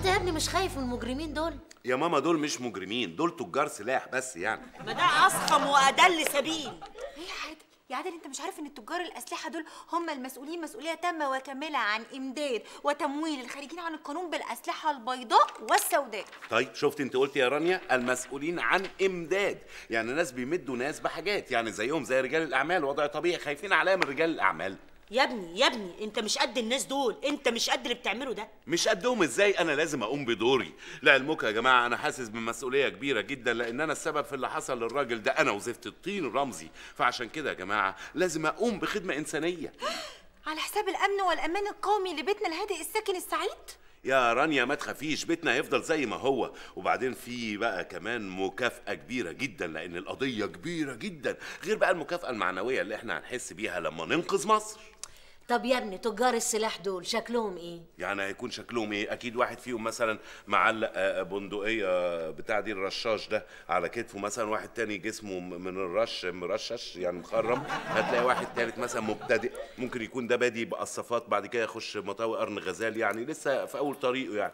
يا ابني مش خايف من المجرمين دول يا ماما دول مش مجرمين دول تجار سلاح بس يعني ما ده اصخم وادل سبيل ايه يا عادل يا عادل انت مش عارف ان تجار الاسلحه دول هم المسؤولين مسؤوليه تامه وكامله عن امداد وتمويل الخارجين عن القانون بالاسلحه البيضاء والسوداء طيب شفت انت قلت يا رانيا المسؤولين عن امداد يعني ناس بيمدوا ناس بحاجات يعني زيهم زي رجال الاعمال وضع طبيعي خايفين عليا من رجال الاعمال يا ابني يا ابني انت مش قد الناس دول انت مش قد اللي بتعمله ده مش قدهم ازاي انا لازم اقوم بدوري لعلمكم يا جماعه انا حاسس بمسؤوليه كبيره جدا لان انا السبب في اللي حصل للراجل ده انا وزفت الطين رمزي فعشان كده يا جماعه لازم اقوم بخدمه انسانيه على حساب الامن والامان القومي لبيتنا الهادئ الساكن السعيد يا رانيا ما تخافيش بيتنا هيفضل زي ما هو وبعدين في بقى كمان مكافأة كبيرة جدا لأن القضية كبيرة جدا غير بقى المكافأة المعنوية اللي احنا هنحس بيها لما ننقذ مصر طب يا ابني تجار السلاح دول شكلهم ايه يعني هيكون شكلهم ايه اكيد واحد فيهم مثلا معلق آه، بندقيه بتاع دي الرشاش ده على كتفه مثلا واحد تاني جسمه م- من الرش مرشش يعني مخرم هتلاقي واحد تالت مثلا مبتدئ ممكن يكون ده بادي بقصافات بعد كده يخش مطاوي قرن غزال يعني لسه في اول طريقه يعني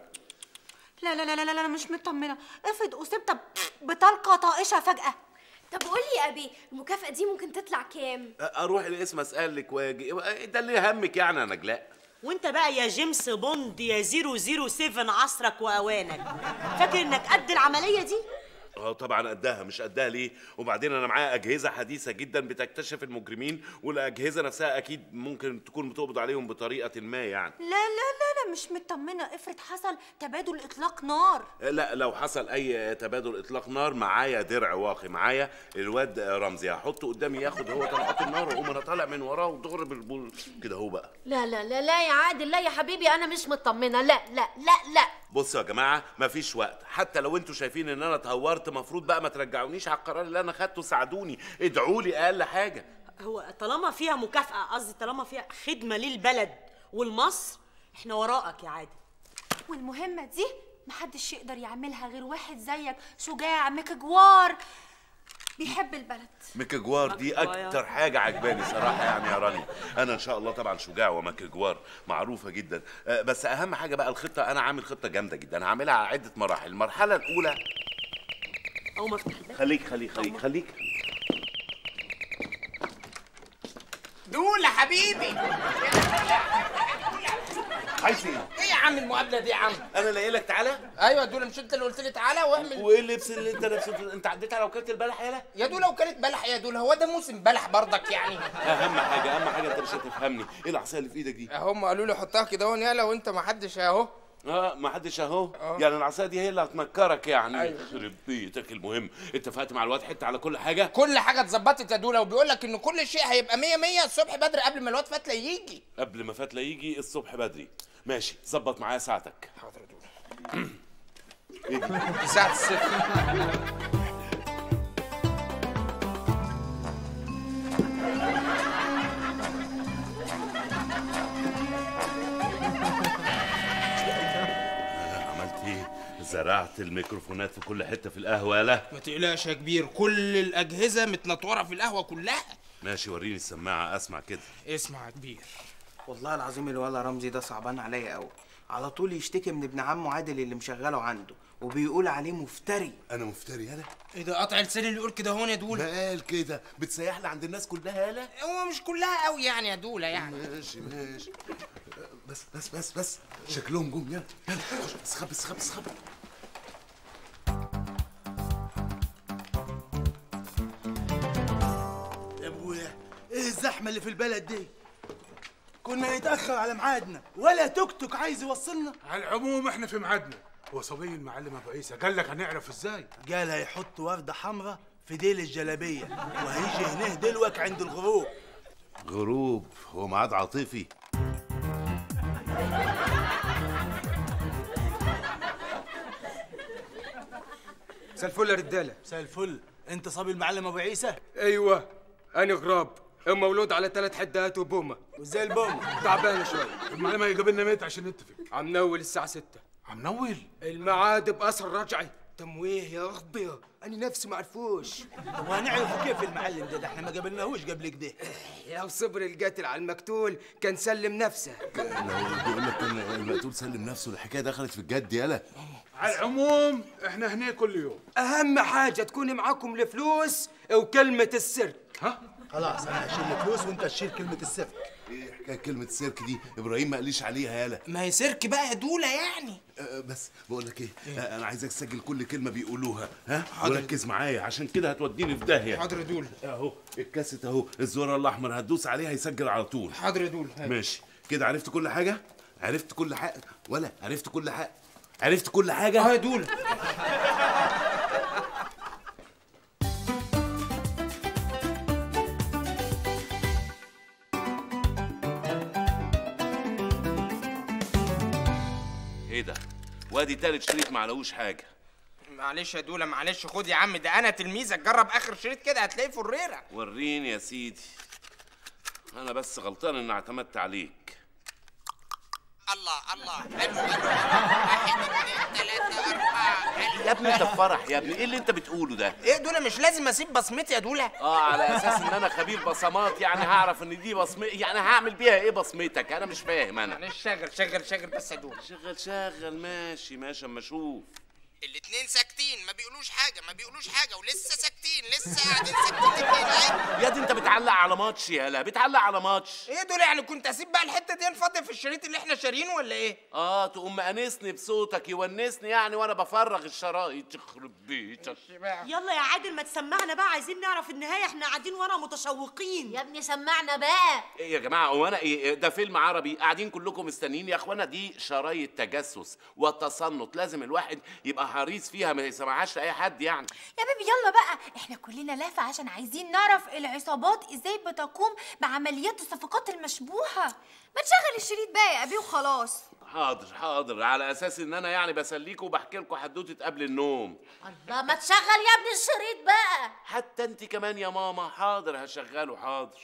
لا لا لا لا لا انا مش مطمنه افرض اصبت بطلقه طائشه فجاه طب قولي يا ابي المكافأة دي ممكن تطلع كام؟ اروح الاسم اسالك واجي ده اللي يهمك يعني يا نجلاء وانت بقى يا جيمس بوند يا 007 عصرك واوانك فاكر انك قد العمليه دي اه طبعا قدها مش قدها ليه وبعدين انا معايا اجهزه حديثه جدا بتكتشف المجرمين والاجهزه نفسها اكيد ممكن تكون بتقبض عليهم بطريقه ما يعني لا لا لا لا مش مطمنه افرض حصل تبادل اطلاق نار لا لو حصل اي تبادل اطلاق نار معايا درع واقي معايا الواد رمزي هحطه قدامي ياخد هو طلقات النار واقوم انا طالع من وراه وضرب البول كده هو بقى لا لا لا لا يا عادل لا يا حبيبي انا مش مطمنه لا لا لا لا بصوا يا جماعه مفيش وقت حتى لو انتوا شايفين ان انا اتهورت مفروض بقى ما ترجعونيش على القرار اللي انا خدته ساعدوني ادعوا لي اقل حاجه هو طالما فيها مكافاه قصدي طالما فيها خدمه للبلد والمصر احنا وراءك يا عادل والمهمه دي محدش يقدر يعملها غير واحد زيك شجاع مكجوار بيحب البلد مكجوار دي مكجوار. اكتر حاجه عجباني صراحه يعني يا رانيا انا ان شاء الله طبعا شجاع ومكجوار معروفه جدا آه، بس اهم حاجه بقى الخطه انا عامل خطه جامده جدا هعملها على عده مراحل المرحله الاولى او ما افتح الباب خليك خليك خليك خليك دول حبيبي عايز ايه ايه يا عم المقابله دي يا عم انا اللي قايل لك تعالى ايوه دول مش انت اللي قلت لي تعالى واعمل وايه اللبس اللي انت لابسه انت عديت على وكاله البلح يالا يا دول لو كانت بلح يا دول هو ده موسم بلح برضك يعني اهم حاجه اهم حاجه انت مش هتفهمني ايه العصايه اللي في ايدك دي هم قالوا لي حطها كده اهو يالا وانت ما حدش اهو اه ما حدش اهو يعني العصايه دي هي اللي هتنكرك يعني أيوة. يخرب بيتك المهم اتفقت مع الواد حته على كل حاجه كل حاجه اتظبطت يا دوله وبيقول لك ان كل شيء هيبقى 100 100 الصبح بدري قبل ما الواد فتله يجي قبل ما فتله يجي الصبح بدري ماشي ظبط معايا ساعتك حاضر يا دوله ايه دي دي ساعه الصفر عملت ايه زرعت الميكروفونات في كل حته في القهوه يالا ما تقلقش يا كبير كل الاجهزه متنطوره في القهوه كلها ماشي وريني السماعه اسمع كده اسمع يا كبير والله العظيم الولا رمزي ده صعبان عليا قوي على طول يشتكي من ابن عمه عادل اللي مشغله عنده وبيقول عليه مفتري انا مفتري يالا ايه ده قطع لساني اللي يقول كده هون يا دوله قال كده بتسيح لي عند الناس كلها يالا هو مش كلها قوي يعني يا دوله يعني ماشي ماشي بس بس بس بس شكلهم جم يلا يلا خش اسخب اسخب اسخب يا ابويا ايه الزحمه اللي في البلد دي كنا نتاخر على ميعادنا ولا توك توك عايز يوصلنا على العموم احنا في ميعادنا هو صبي المعلم ابو عيسى قال لك هنعرف ازاي قال هيحط ورده حمراء في ديل الجلابيه وهيجي هنا دلوك عند الغروب غروب هو ميعاد عاطفي مساء الفل يا رجاله مساء الفل انت صبي المعلم ابو عيسى ايوه انا غراب مولود على ثلاث حدات وبومه وزي البومه تعبانه شويه المعلم هيجيب لنا ميت عشان نتفق عم نول الساعه 6 عم نول الميعاد بقصر رجعي تمويه يا اخبي انا نفسي معرفوش وهنعرف كيف المعلم ده, ده احنا ما قابلناهوش قبل كده لو صبر القاتل على المقتول كان سلم نفسه بيقول لك ان المقتول سلم نفسه الحكايه دخلت في الجد يالا على العموم احنا هنا كل يوم اهم حاجه تكون معاكم الفلوس وكلمه السر ها خلاص انا هشيل الفلوس وانت تشيل كلمه السر ايه حكايه كلمه السيرك دي ابراهيم ما قاليش عليها يالا ما هي سيرك بقى يا دوله يعني أه بس بقول لك ايه أه انا عايزك تسجل كل كلمه بيقولوها ها حاضر. وركز معايا عشان كده هتوديني في داهيه حاضر يا دول اهو الكاسيت اهو الزرار الاحمر هتدوس عليه هيسجل على طول حاضر يا دول ماشي كده عرفت كل حاجه عرفت كل حاجه ولا عرفت كل حاجه عرفت كل حاجه اه يا دول ايه ده وادي تالت شريط معلهوش حاجه معلش يا دوله معلش خد يا عم ده انا تلميذك جرب اخر شريط كده هتلاقيه فريره وريني يا سيدي انا بس غلطان ان اعتمدت عليك الله الله حلو حلو واحد اثنين ثلاثة أربعة يا ابني انت في فرح يا ابني ايه اللي انت بتقوله ده ايه دوله مش لازم اسيب بصمتي يا دوله اه على اساس ان انا خبير بصمات يعني هعرف ان دي بصمه يعني هعمل بيها ايه بصمتك انا مش فاهم انا معلش شغل شغل شغل بس يا دوله شغل شغل ماشي ماشي اما اشوف الاتنين ساكتين ما بيقولوش حاجة ما بيقولوش حاجة ولسه ساكتين لسه قاعدين ساكتين الاتنين اهي يا دي انت بتعلق على ماتش يالا بتعلق على ماتش ايه دول يعني كنت اسيب بقى الحتة دي فاضية في الشريط اللي احنا شارينه ولا ايه؟ اه تقوم مأنسني بصوتك يونسني يعني وانا بفرغ الشرايط يخرب بيتك يلا يا عادل ما تسمعنا بقى عايزين نعرف النهايه احنا قاعدين ورا متشوقين يا ابني سمعنا بقى ايه يا جماعه هو انا ايه ده فيلم عربي قاعدين كلكم مستنيين يا اخوانا دي شرايط تجسس وتصنت لازم الواحد يبقى حريص فيها ما يسمعهاش لاي حد يعني يا بيبي يلا بقى احنا كلنا لافة عشان عايزين نعرف العصابات ازاي بتقوم بعمليات الصفقات المشبوهة ما تشغل الشريط بقى يا ابي وخلاص حاضر حاضر على اساس ان انا يعني بسليكوا وبحكي لكم حدوته قبل النوم الله ما تشغل يا ابني الشريط بقى حتى انت كمان يا ماما حاضر هشغله حاضر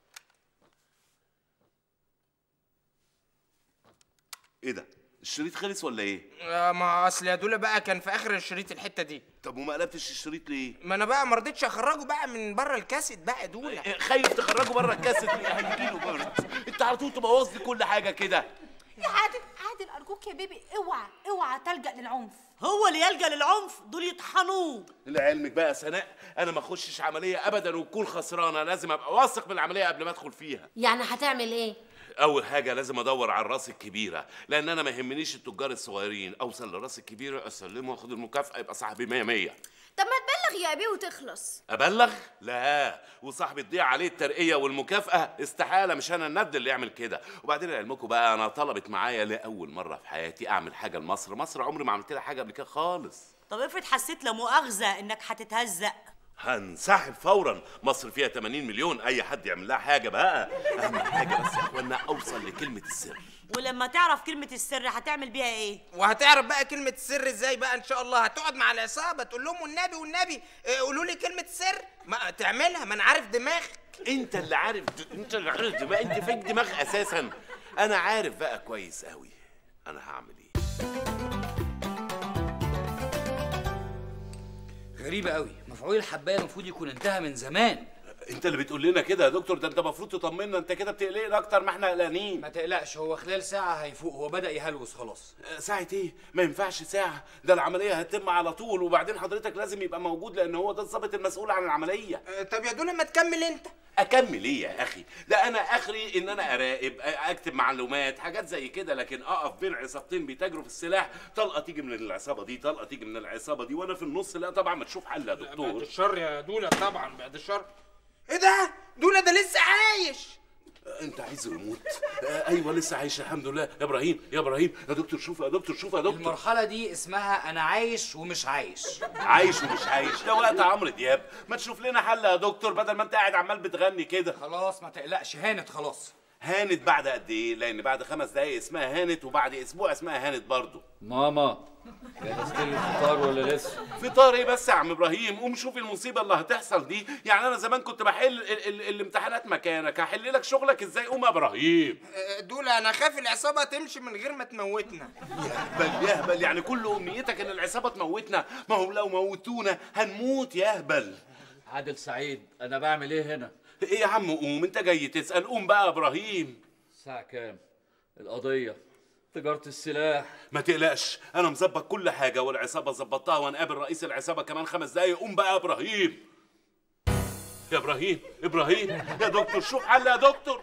ايه ده الشريط خلص ولا ايه آه ما اصل يا دول بقى كان في اخر الشريط الحتة دي طب وما قلبتش الشريط ليه ما انا بقى ما رضيتش اخرجه بقى من بره الكاسيت بقى يا دول خايف تخرجه بره الكاسيت ليه هيجيله برد انت على طول تبوظ لي كل حاجه كده يا عادل عادل ارجوك يا بيبي اوعى اوعى تلجأ للعنف هو اللي يلجأ للعنف دول يطحنوه لعلمك بقى يا سناء انا ما اخشش عمليه ابدا وتكون خسرانه لازم ابقى واثق من العمليه قبل ما ادخل فيها يعني هتعمل ايه اول حاجه لازم ادور على الراس الكبيره لان انا ما يهمنيش التجار الصغيرين اوصل للراس الكبيره اسلمه واخد المكافاه يبقى صاحبي 100 100 طب ما تبلغ يا ابي وتخلص ابلغ لا وصاحبي تضيع عليه الترقيه والمكافاه استحاله مش انا الند اللي يعمل كده وبعدين لعلمكم بقى انا طلبت معايا لاول مره في حياتي اعمل حاجه لمصر مصر عمري ما عملت لها حاجه قبل كده خالص طب افرض حسيت لا مؤاخذه انك هتتهزق هنسحب فورا مصر فيها 80 مليون اي حد يعمل لها حاجه بقى اهم حاجه بس يا اخوانا اوصل لكلمه السر ولما تعرف كلمه السر هتعمل بيها ايه وهتعرف بقى كلمة السر ازاي بقى ان شاء الله هتقعد مع العصابة تقول لهم والنبي والنبي اه، قولوا لي كلمة السر ما تعملها ما انا عارف دماغك انت اللي عارف انت اللي عارف بقى انت فيك دماغ اساسا انا عارف بقى كويس قوي انا هعمل ايه غريبة قوي مفعول الحباية المفروض يكون انتهى من زمان انت اللي بتقول لنا كده يا دكتور ده انت المفروض تطمنا انت كده بتقلقنا اكتر ما احنا قلقانين ما تقلقش هو خلال ساعة هيفوق هو بدأ يهلوس خلاص ساعة ايه؟ ما ينفعش ساعة، ده العملية هتتم على طول وبعدين حضرتك لازم يبقى موجود لأن هو ده الضابط المسؤول عن العملية. طب يا دول ما تكمل أنت. أكمل إيه يا أخي؟ ده أنا آخري إن أنا أراقب، أكتب معلومات، حاجات زي كده لكن أقف بين عصابتين بيتاجروا في السلاح، طلقة تيجي من العصابة دي، طلقة تيجي من العصابة دي وأنا في النص لا طبعا ما تشوف حل يا دكتور. بعد الشر يا دولة طبعا بعد الشر. إيه ده؟ دولة ده لسه عايش. انت عايزه يموت آه ايوه لسه عايش الحمد لله يا ابراهيم يا ابراهيم يا دكتور شوف يا دكتور شوف يا دكتور المرحلة دي اسمها أنا عايش ومش عايش عايش ومش عايش ده وقت عمرو دياب ما تشوف لنا حل يا دكتور بدل ما انت قاعد عمال بتغني كده خلاص ما تقلقش هانت خلاص هانت بعد قد ايه لان بعد خمس دقايق اسمها هانت وبعد اسبوع اسمها هانت برضه ماما جهزت لي الفطار ولا لسه فطار ايه بس يا عم ابراهيم قوم شوف المصيبه اللي هتحصل دي يعني انا زمان كنت بحل ال ال الامتحانات مكانك هحل لك شغلك ازاي قوم يا ابراهيم آه، دول انا خايف العصابه تمشي من غير ما تموتنا يهبل يهبل يعني كل امنيتك ان العصابه تموتنا ما هم لو موتونا هنموت يهبل عادل سعيد انا بعمل ايه هنا ايه يا عم قوم انت جاي تسال قوم بقى يا ابراهيم الساعه كام القضيه تجاره السلاح ما تقلقش انا مظبط كل حاجه والعصابه ظبطتها وهنقابل رئيس العصابه كمان خمس دقايق قوم بقى يا ابراهيم يا ابراهيم ابراهيم يا دكتور شوف حل يا دكتور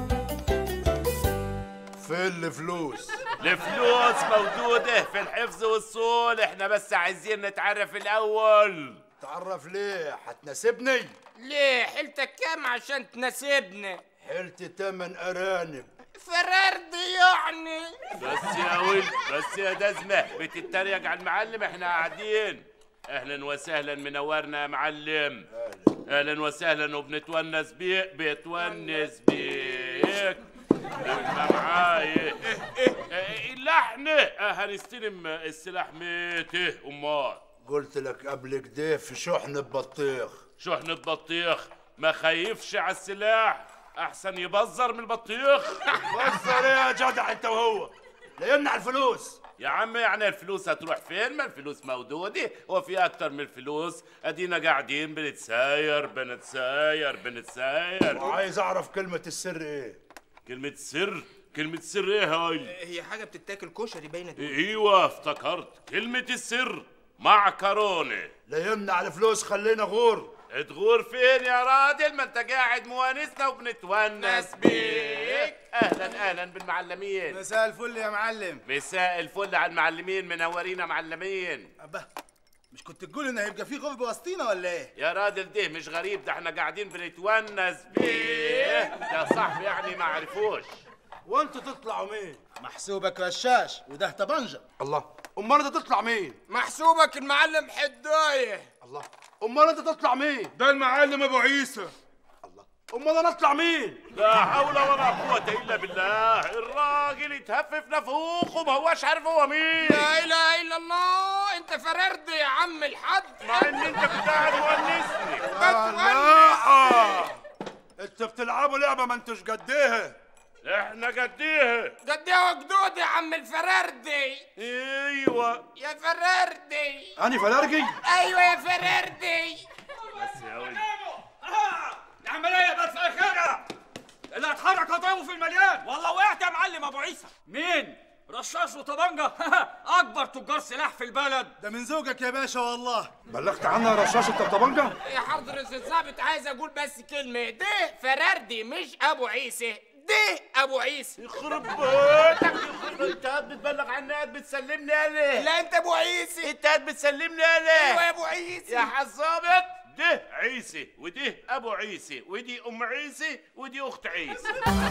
فين الفلوس الفلوس موجوده في الحفظ والصول احنا بس عايزين نتعرف الاول تعرف ليه هتناسبني ليه حيلتك كام عشان تناسبنا حلت تمن ارانب فررد يعني بس يا ولد بس يا دزمه بتتريق على المعلم احنا قاعدين اهلا وسهلا منورنا يا معلم اهلا وسهلا وبنتونس بيك بيتونس بيك ما معايا إيه إيه إيه اللحن اه هنستلم السلاح ميته امال قلت لك قبل كده في شحن ببطيخ شحنة بطيخ ما خايفش على السلاح احسن يبزر من البطيخ بزر ايه يا جدع انت وهو لا يمنع الفلوس يا عم يعني الفلوس هتروح فين ما الفلوس موجودة هو في اكتر من الفلوس ادينا قاعدين بنتساير بنتساير بنتساير وعايز اعرف كلمة السر ايه كلمة سر كلمة سر ايه هاي هي حاجه بتتاكل كشري باينه دول ايوه افتكرت كلمة السر معكرونة لا يمنع الفلوس خلينا غور تغور فين يا راجل ما انت قاعد موانسنا وبنتونس بيك اهلا اهلا بالمعلمين مساء الفل يا معلم مساء الفل على المعلمين منورين يا معلمين أبا مش كنت تقول ان هيبقى في غرب وسطينا ولا ايه؟ يا راجل ده مش غريب ده احنا قاعدين بنتونس بيه ده صاحبي يعني ما عرفوش وانتوا تطلعوا مين؟ محسوبك رشاش وده طبنجة الله امال انت تطلع مين محسوبك المعلم حدايه الله امال انت تطلع مين ده المعلم ابو عيسى امال انا اطلع مين لا حول ولا قوة إلا بالله الراجل يتهفف نفوخ وما هوش عارف هو مين لا اله الا الله انت فررد يا عم الحاج مع ان انت كنت قاعد مونسني لا انت بتلعبوا لعبة ما انتوش قديها احنا قديها قد ايه وجدود يا عم الفرردي ايوه يا فرردي انا فلارجي ايوه يا فرردي بس يا ولد العملية بقت في آخرها اللي هتحرك هضربه في المليان والله وقعت يا معلم أبو عيسى مين؟ رشاش وطبنجة أكبر تجار سلاح في البلد ده من زوجك يا باشا والله بلغت عنها رشاشة الطبنجة يا حضرة الظابط عايز اقول بس كلمة ده فرردي مش ابو عيسى ده ابو عيسى يخرب بيتك يخرب انت قاعد بتبلغ عني قاعد بتسلمني انا لا انت ابو عيسى انت قاعد بتسلمني انا ايوه يا ابو عيسى يا حظابط ده عيسى وده ابو عيسى ودي ام عيسى ودي اخت عيسى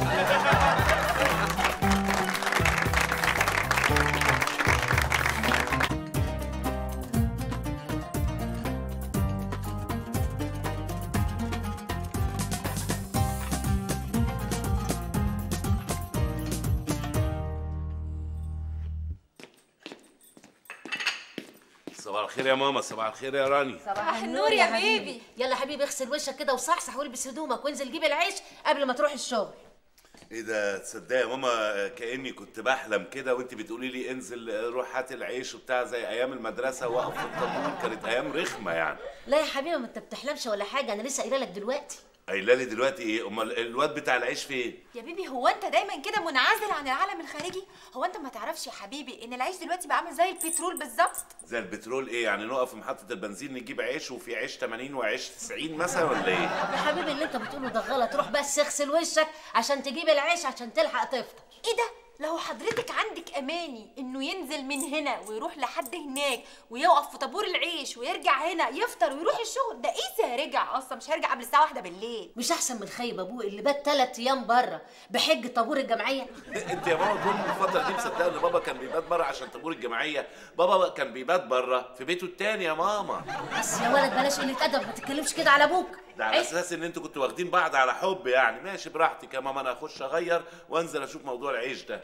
صباح الخير يا ماما صباح الخير يا راني صباح النور يا بيبي. يلا حبيبي اغسل وشك كده وصحصح والبس هدومك وانزل جيب العيش قبل ما تروح الشغل ايه ده تصدق يا ماما كاني كنت بحلم كده وانت بتقولي لي انزل روح هات العيش وبتاع زي ايام المدرسه واقف في الطابور كانت ايام رخمه يعني لا يا حبيبي ما انت بتحلمش ولا حاجه انا لسه قايله لك دلوقتي قايله لي دلوقتي ايه امال الواد بتاع العيش فين يا بيبي هو انت دايما كده منعزل عن العالم الخارجي هو انت ما تعرفش يا حبيبي ان العيش دلوقتي بقى عامل زي البترول بالظبط زي البترول ايه يعني نقف في محطه البنزين نجيب عيش وفي عيش 80 وعيش 90 مثلا ولا ايه يا حبيبي اللي انت بتقوله ده غلط روح بس اغسل وشك عشان تجيب العيش عشان تلحق تفطر ايه ده لو حضرتك عندك اماني انه ينزل من هنا ويروح لحد هناك ويقف في طابور العيش ويرجع هنا يفطر ويروح الشغل ده ايه هيرجع اصلا مش هيرجع قبل الساعه واحدة بالليل مش احسن من خيب ابوه اللي بات ثلاث ايام بره بحج طابور الجمعيه انت يا ماما كل الفتره دي مصدقه ان بابا كان بيبات بره عشان طابور الجمعيه بابا كان بيبات بره في بيته التاني يا ماما بس يا ولد بلاش قله ادب ما تتكلمش كده على ابوك ده على اساس ان انتوا كنتوا واخدين بعض على حب يعني ماشي براحتك يا ماما انا اخش اغير وانزل اشوف موضوع العيش ده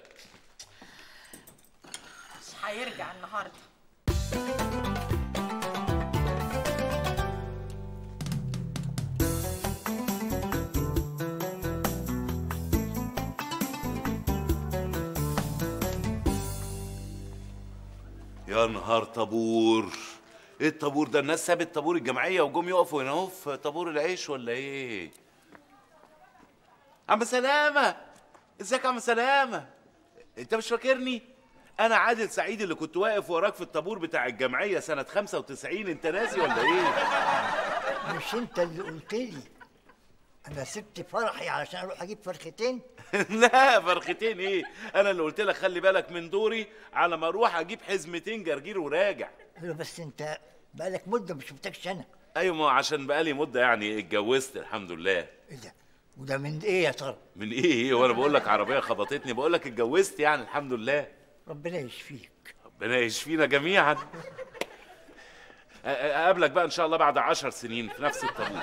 مش هيرجع النهارده يا نهار طابور ايه الطابور ده الناس سابت طابور الجمعيه وجم يقفوا هنا اهو في طابور العيش ولا ايه عم سلامه ازيك يا عم سلامه انت مش فاكرني انا عادل سعيد اللي كنت واقف وراك في الطابور بتاع الجمعيه سنه 95 انت ناسي ولا ايه مش انت اللي قلت لي انا سبت فرحي علشان اروح اجيب فرختين لا فرختين ايه انا اللي قلت لك خلي بالك من دوري على ما اروح اجيب حزمتين جرجير وراجع ايوه بس انت بقالك مده ما شفتكش انا ايوه ما هو عشان بقالي مده يعني اتجوزت الحمد لله وده من ايه يا ترى من ايه ايه وانا بقول لك عربيه خبطتني بقول لك اتجوزت يعني الحمد لله ربنا يشفيك ربنا يشفينا جميعا أ- أ- اقابلك بقى ان شاء الله بعد عشر سنين في نفس الطابور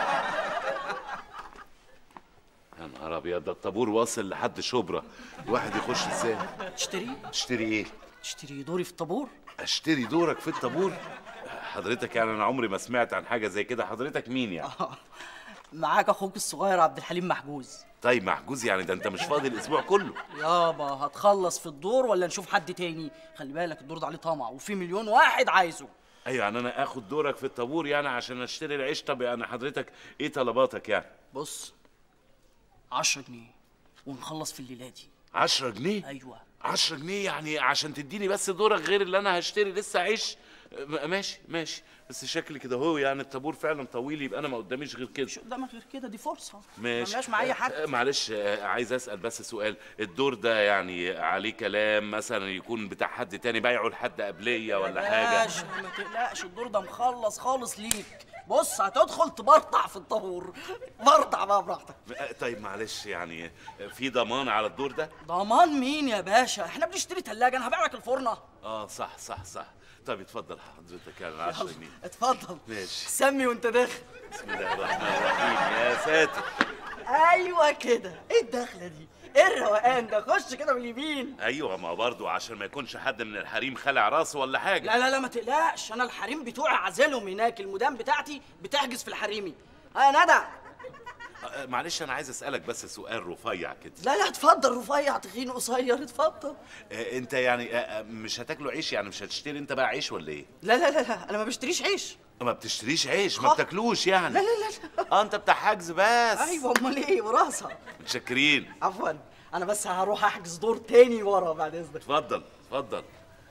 يا نهار ابيض ده الطابور واصل لحد شبرا الواحد يخش ازاي تشتري تشتري ايه تشتري دوري في الطابور اشتري دورك في الطابور حضرتك يعني انا عمري ما سمعت عن حاجه زي كده حضرتك مين يعني معاك اخوك الصغير عبد الحليم محجوز طيب محجوز يعني ده انت مش فاضي الاسبوع كله يابا هتخلص في الدور ولا نشوف حد تاني خلي بالك الدور ده عليه طمع وفي مليون واحد عايزه ايوه يعني انا اخد دورك في الطابور يعني عشان اشتري العيش طب يعني حضرتك ايه طلباتك يعني بص 10 جنيه ونخلص في الليله دي 10 جنيه ايوه 10 جنيه يعني عشان تديني بس دورك غير اللي انا هشتري لسه عيش م- ماشي ماشي بس شكلي كده هو يعني الطابور فعلا طويل يبقى انا ما قداميش غير كده قدامك غير كده دي فرصه ماشي ملناش مع اي حد آه، معلش آه، عايز اسال بس سؤال الدور ده يعني عليه كلام مثلا يكون بتاع حد تاني بايعه لحد قبليه ولا حاجه باشا ما تقلقش الدور ده مخلص خالص ليك بص هتدخل تبرطع في الطابور برطع بقى براحتك آه، طيب معلش يعني آه، في ضمان على الدور ده ضمان مين يا باشا احنا بنشتري تلاجة انا هبيع لك الفرنه اه صح صح صح طيب اتفضل حضرتك يعني 10 جنيه اتفضل ماشي سمي وانت داخل بسم الله الرحمن الرحيم يا ساتر ايوه كده ايه الدخله دي ايه الروقان ده خش كده من اليمين ايوه ما برضو عشان ما يكونش حد من الحريم خلع راسه ولا حاجه لا لا لا ما تقلقش انا الحريم بتوعي عازلهم هناك المدام بتاعتي بتحجز في الحريمي ها يا ندى آه، معلش انا عايز اسالك بس سؤال رفيع كده لا لا اتفضل رفيع تخين قصير اتفضل آه، انت يعني آه، آه، مش هتاكلوا عيش يعني مش هتشتري انت بقى عيش ولا ايه لا لا لا لا انا ما بشتريش عيش ما بتشتريش عيش ما خ- بتاكلوش يعني لا لا لا اه انت بتاع حجز بس ايوه امال ايه وراثه متشكرين عفوا انا بس هروح احجز دور تاني ورا بعد اذنك اتفضل اتفضل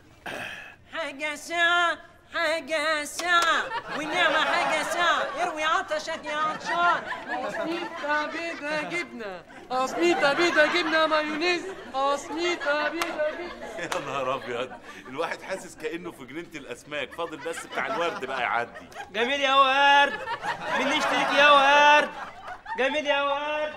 حاجة ساعة حاجة ساعة والنعمة حاجة ساعة اروي عطشك يا عطشان قسميطة بيضة جبنة قسميطة بيضة جبنة مايونيز قسميطة بيضة جبنة يا نهار ابيض الواحد حاسس كانه في جنينه الاسماك فاضل بس بتاع الورد بقى يعدي جميل يا ورد مين يشتريك يا ورد جميل يا ورد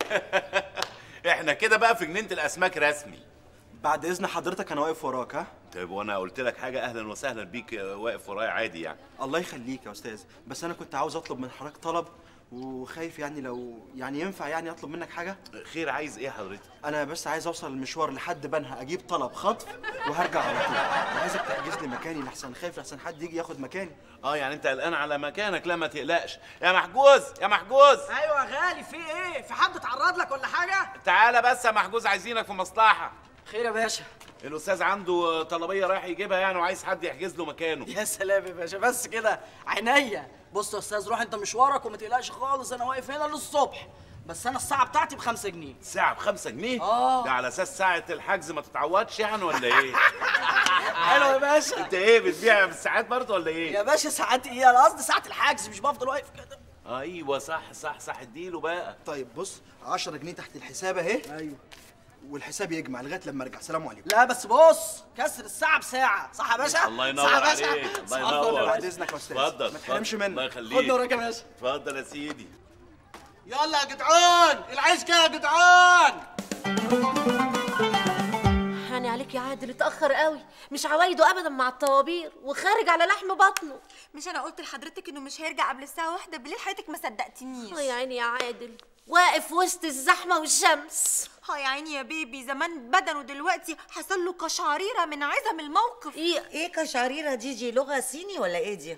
احنا كده بقى في جنينه الاسماك رسمي بعد اذن حضرتك انا واقف وراك ها طيب وانا قلت لك حاجه اهلا وسهلا بيك آه، واقف ورايا عادي يعني الله يخليك يا استاذ بس انا كنت عاوز اطلب من حضرتك طلب وخايف يعني لو يعني ينفع يعني اطلب منك حاجه خير عايز ايه حضرتك انا بس عايز اوصل المشوار لحد بنها اجيب طلب خطف وهرجع على طول وعايزك تحجز لي مكاني لحسن خايف لحسن حد يجي ياخد مكاني اه يعني انت قلقان على مكانك لا ما تقلقش يا محجوز يا محجوز ايوه يا غالي في ايه في حد اتعرض لك ولا حاجه تعالى بس يا محجوز عايزينك في مصلحه خير يا باشا الاستاذ عنده طلبيه رايح يجيبها يعني وعايز حد يحجز له مكانه يا سلام يا باشا بس كده عينيا بص يا استاذ روح انت مشوارك وما تقلقش خالص انا واقف هنا للصبح بس انا الساعه بتاعتي بخمسة جنيه ساعة بخمسة جنيه؟ اه ده على اساس ساعة الحجز ما تتعوضش يعني ولا ايه؟ حلو يا باشا انت ايه بتبيع بالساعات برضه ولا ايه؟ يا باشا ساعات ايه انا قصدي ساعه الحجز مش بفضل واقف كده ايوه صح صح صح اديله بقى طيب بص 10 جنيه تحت الحساب اهي ايوه والحساب يجمع لغايه لما ارجع سلام عليكم لا بس بص كسر الساعه بساعه صح يا باشا الله ينور صح يا باشا؟ عليك الله صح الفل يا ينور باشا. بعد إذنك يا أستاذ. اتفضل ما تحرمش اتفضل. منك. الله يخليك خدني وراك يا باشا اتفضل يا سيدي يلا يا جدعان العيش كده يا جدعان هاني عليك عليك يا عادل اتاخر قوي مش عوايده ابدا مع الطوابير وخارج على لحم بطنه مش انا قلت لحضرتك انه مش هيرجع قبل الساعه واحدة بالليل حضرتك ما صدقتنيش اه يا عيني يا عادل واقف وسط الزحمه والشمس اه يا عيني يا بيبي زمان بدنه دلوقتي حصل له قشعريره من عزم الموقف ايه ايه كشعريره دي دي لغه صيني ولا ايه دي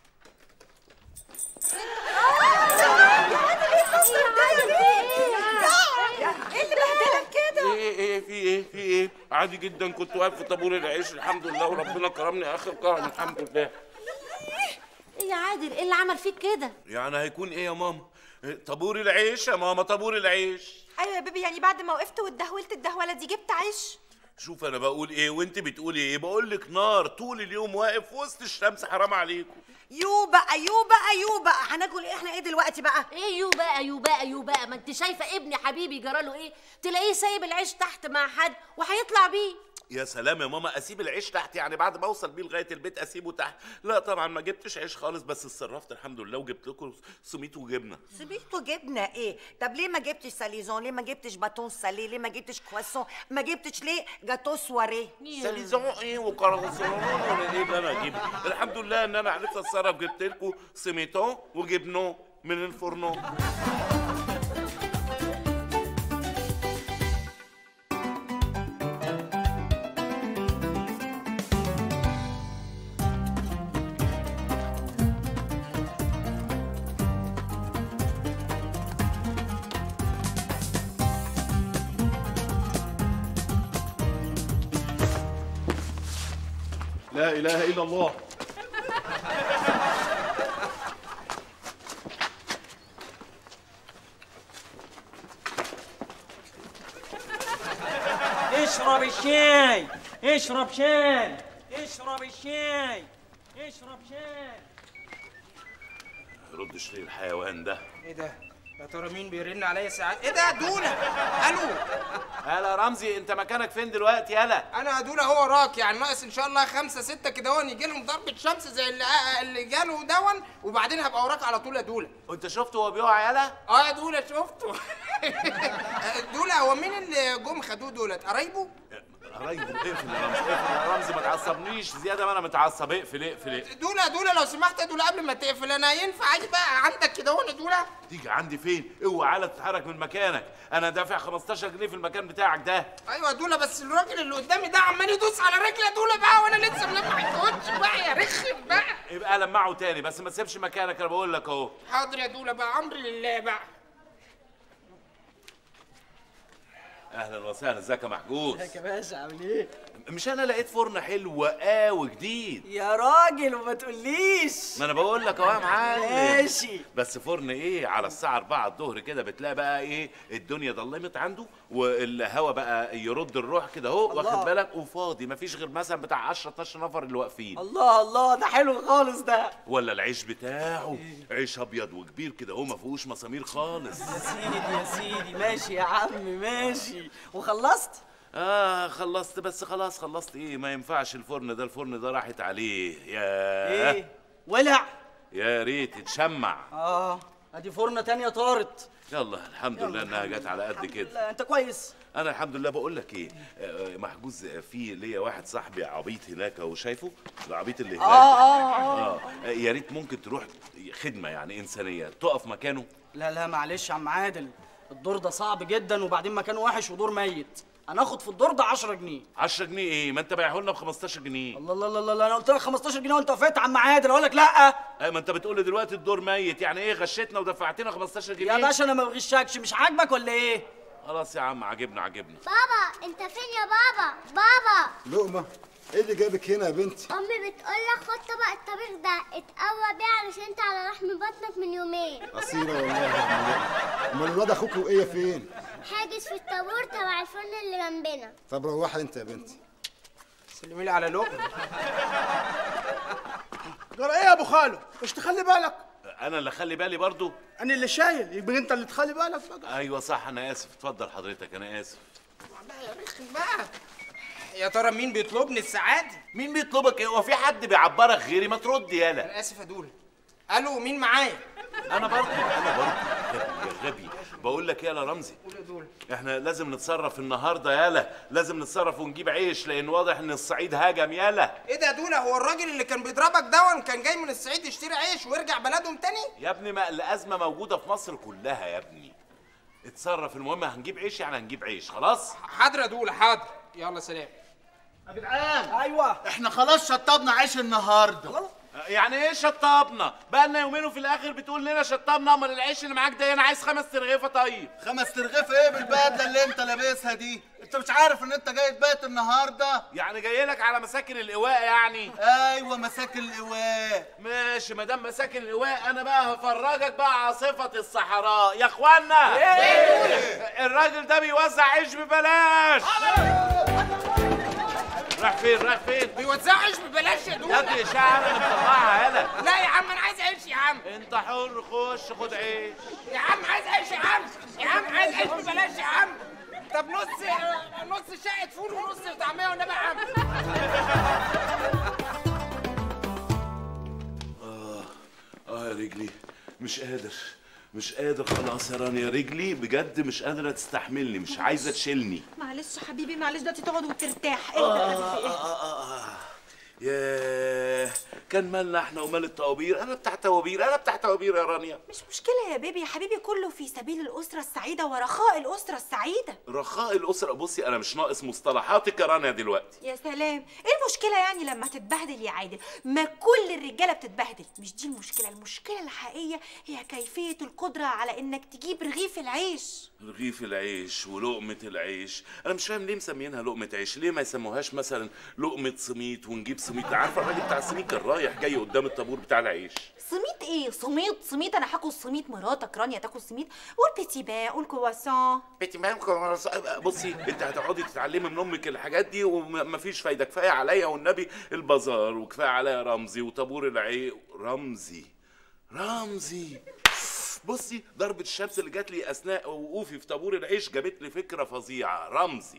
ايه اللي بهدلك كده ايه ايه في ايه في ايه عادي جدا كنت واقف في طابور العيش الحمد لله وربنا كرمني اخر كرم الحمد لله ايه يا عادل ايه اللي عمل فيك كده يعني هيكون ايه يا ماما إيه، طابور العيش يا ماما طابور العيش ايوه يا بيبي يعني بعد ما وقفت واتدهولت الدهوله دي جبت عيش شوف انا بقول ايه وانت بتقولي ايه بقول لك نار طول اليوم واقف وسط الشمس حرام عليكم يو بقى يو بقى يو بقى هناكل ايه احنا ايه دلوقتي بقى ايه يو بقى يو بقى يو بقى ما انت شايفه ابني حبيبي جراله ايه تلاقيه سايب العيش تحت مع حد وهيطلع بيه يا سلام يا ماما اسيب العيش تحت يعني بعد ما اوصل بيه لغايه البيت اسيبه تحت لا طبعا ما جبتش عيش خالص بس اتصرفت الحمد لله وجبت لكم سميت وجبنه سبيتو جبنه ايه طب ليه ما جبتش ساليزون ليه ما جبتش باتون سالي ليه ما جبتش كواسون ما جبتش ليه جاتو سواريه ساليزون ايه وكرغسون ولا ايه اللي انا اجيب الحمد لله ان انا عرفت اتصرف جبت لكم سميتون وجبنون من الفرنو لا اله الا الله اشرب الشاي اشرب شاي اشرب الشاي اشرب شاي ردش ليه الحيوان ده ايه ده يا ترى مين بيرن عليا ساعات ايه ده دولة الو هلا رمزي انت مكانك فين دلوقتي يلا انا دولة هو وراك يعني ناقص ان شاء الله خمسة ستة كده هون يجي لهم ضربة شمس زي اللي اللي جاله دون وبعدين هبقى وراك على طول يا دولة وانت شفته وهو بيقع يلا اه يا دولة شفته دولة هو مين اللي جم خدوه دولت قرايبه قرايبه اقفل يا رمزي اقفل يا رمزي ما تعصبنيش زياده ما انا متعصب اقفل اقفل اقفل دولة دولة لو سمحت يا دولة قبل ما تقفل انا ينفع اجي بقى عندك كده هون يا دولة تيجي عندي فين اوعى على تتحرك من مكانك انا دافع 15 جنيه في المكان بتاعك ده ايوه يا دولة بس الراجل اللي قدامي ده عمال يدوس على رجلي يا دولة بقى وانا لسه ملمع الكوتش بقى يا رخم بقى يبقى لمعه تاني بس ما تسيبش مكانك انا بقول لك اهو حاضر يا دولة بقى امري لله بقى اهلا وسهلا ازيك يا محجوز ازيك يا باشا عامل ايه؟ مش انا لقيت فرن حلو قوي جديد يا راجل وما تقوليش ما انا بقول لك اهو يا معلم ماشي بس فرن ايه على الساعه 4 الظهر كده بتلاقي بقى ايه الدنيا ضلمت عنده والهوا بقى يرد الروح كده اهو الله. واخد بالك وفاضي مفيش غير مثلا بتاع 10 12 نفر اللي واقفين الله الله ده حلو خالص ده ولا العيش بتاعه عيش ابيض وكبير كده اهو ما فيهوش مسامير خالص يا سيدي يا سيدي ماشي يا عم ماشي وخلصت؟ اه خلصت بس خلاص خلصت ايه ما ينفعش الفرن ده الفرن ده راحت عليه يا ايه؟ ولع يا ريت يتشمع اه ادي فرنه تانية طارت يلا الحمد لله انها جت على قد كده لا انت كويس انا الحمد لله بقول لك ايه آه، محجوز في ليا واحد صاحبي عبيط هناك اهو شايفه العبيط اللي هناك آه، آه، آه. آه، يا ريت ممكن تروح خدمه يعني انسانيه تقف مكانه لا لا معلش يا عم عادل الدور ده صعب جدا وبعدين مكانه وحش ودور ميت هناخد في الدور ده 10 جنيه 10 جنيه ايه ما انت بايعه لنا ب 15 جنيه الله الله الله الله انا قلت لك 15 جنيه وانت وافقت يا عم عادل اقول لك لا اي ما انت بتقول لي دلوقتي الدور ميت يعني ايه غشيتنا ودفعتنا 15 جنيه يا باشا انا ما بغشكش مش عاجبك ولا ايه خلاص يا عم عجبنا عجبنا بابا انت فين يا بابا بابا لقمة ايه اللي جابك هنا يا بنتي؟ امي بتقول لك خد طبق الطبيخ ده اتقوى بيه علشان انت على رحم بطنك من يومين أصيلة والله يا ابن الولد. أمال الواد أخوك وإيه فين؟ حاجز في الطابور تبع الفرن اللي جنبنا طب روحي أنت يا بنتي سلمي لي على لقمة جرى ايه يا ابو خالو مش تخلي بالك انا اللي خلي بالي برضو انا اللي شايل يبقى انت اللي تخلي بالك بقى ايوه صح انا اسف اتفضل حضرتك انا اسف يا رخم بقى يا ترى مين بيطلبني الساعات دي؟ مين بيطلبك ايه هو في حد بيعبرك غيري ما ترد يالا انا اسف يا دولة الو مين معايا انا برضه انا برضه غبي بقول لك يالا رمزي احنا لازم نتصرف النهارده يالا لازم نتصرف ونجيب عيش لان واضح ان الصعيد هاجم يالا ايه ده يا دولا هو الراجل اللي كان بيضربك دون كان جاي من الصعيد يشتري عيش ويرجع بلدهم تاني يا ابني ما الازمه موجوده في مصر كلها يا ابني اتصرف المهم هنجيب عيش يعني هنجيب عيش خلاص حاضر يا دولا حاضر يلا سلام يا جدعان ايوه احنا خلاص شطبنا عيش النهارده يعني ايه شطبنا بقى لنا يومين وفي الاخر بتقول لنا شطبنا امال العيش اللي معاك ده انا عايز خمس ترغيفه طيب خمس ترغيف ايه بالبدله اللي انت لابسها دي انت مش عارف ان انت جاي تبات النهارده يعني جاي لك على مساكن الايواء يعني ايوه مساكن الايواء ماشي ما دام مساكن الايواء انا بقى هفرجك بقى عاصفه الصحراء يا اخوانا إيه؟ الراجل ده بيوزع عيش ببلاش راح فين راح فين بيوزع عيش ببلاش يا دولا يا ابني شعر انا مطلعها يالا لا يا عم انا عايز عيش يا عم انت حر خش خد عيش يا عم عايز عيش يا عم يا عم عايز عيش ببلاش يا عم طب نص نص شقة فول ونص طعمية والنبي يا عم اه اه يا رجلي مش قادر مش قادر خلاص يا رانيا رجلي بجد مش قادرة تستحملني مش عايزة تشيلني معلش يا حبيبي معلش دلوقتي تقعد وترتاح آه اهدى يا حبيبي آه آه آه. ياه كان مالنا احنا ومال الطوابير انا بتاع طوابير انا بتاع طوابير يا رانيا مش مشكلة يا بيبي يا حبيبي كله في سبيل الأسرة السعيدة ورخاء الأسرة السعيدة رخاء الاسره بصي انا مش ناقص مصطلحاتك يا رانيا دلوقتي يا سلام ايه المشكلة يعني لما تتبهدل يا عادل ما كل الرجالة بتتبهدل مش دي المشكلة المشكلة الحقيقية هي كيفية القدرة على انك تجيب رغيف العيش رغيف العيش ولقمة العيش أنا مش فاهم ليه مسمينها لقمة عيش ليه ما يسموهاش مثلا لقمة سميت ونجيب سميت عارفة الراجل بتاع السميت كان رايح جاي قدام الطابور بتاع العيش سميت ايه سميت سميت انا هاكل سميت مراتك رانيا تاكل سميت والبيتي بان والكرواسون بنتي ما بصي انت هتقعدي تتعلمي من امك الحاجات دي ومفيش فايده كفايه عليا والنبي البازار وكفايه عليا رمزي وطابور العيش رمزي رمزي بصي ضربة الشمس اللي جات لي اثناء وقوفي في طابور العيش جابت لي فكره فظيعه رمزي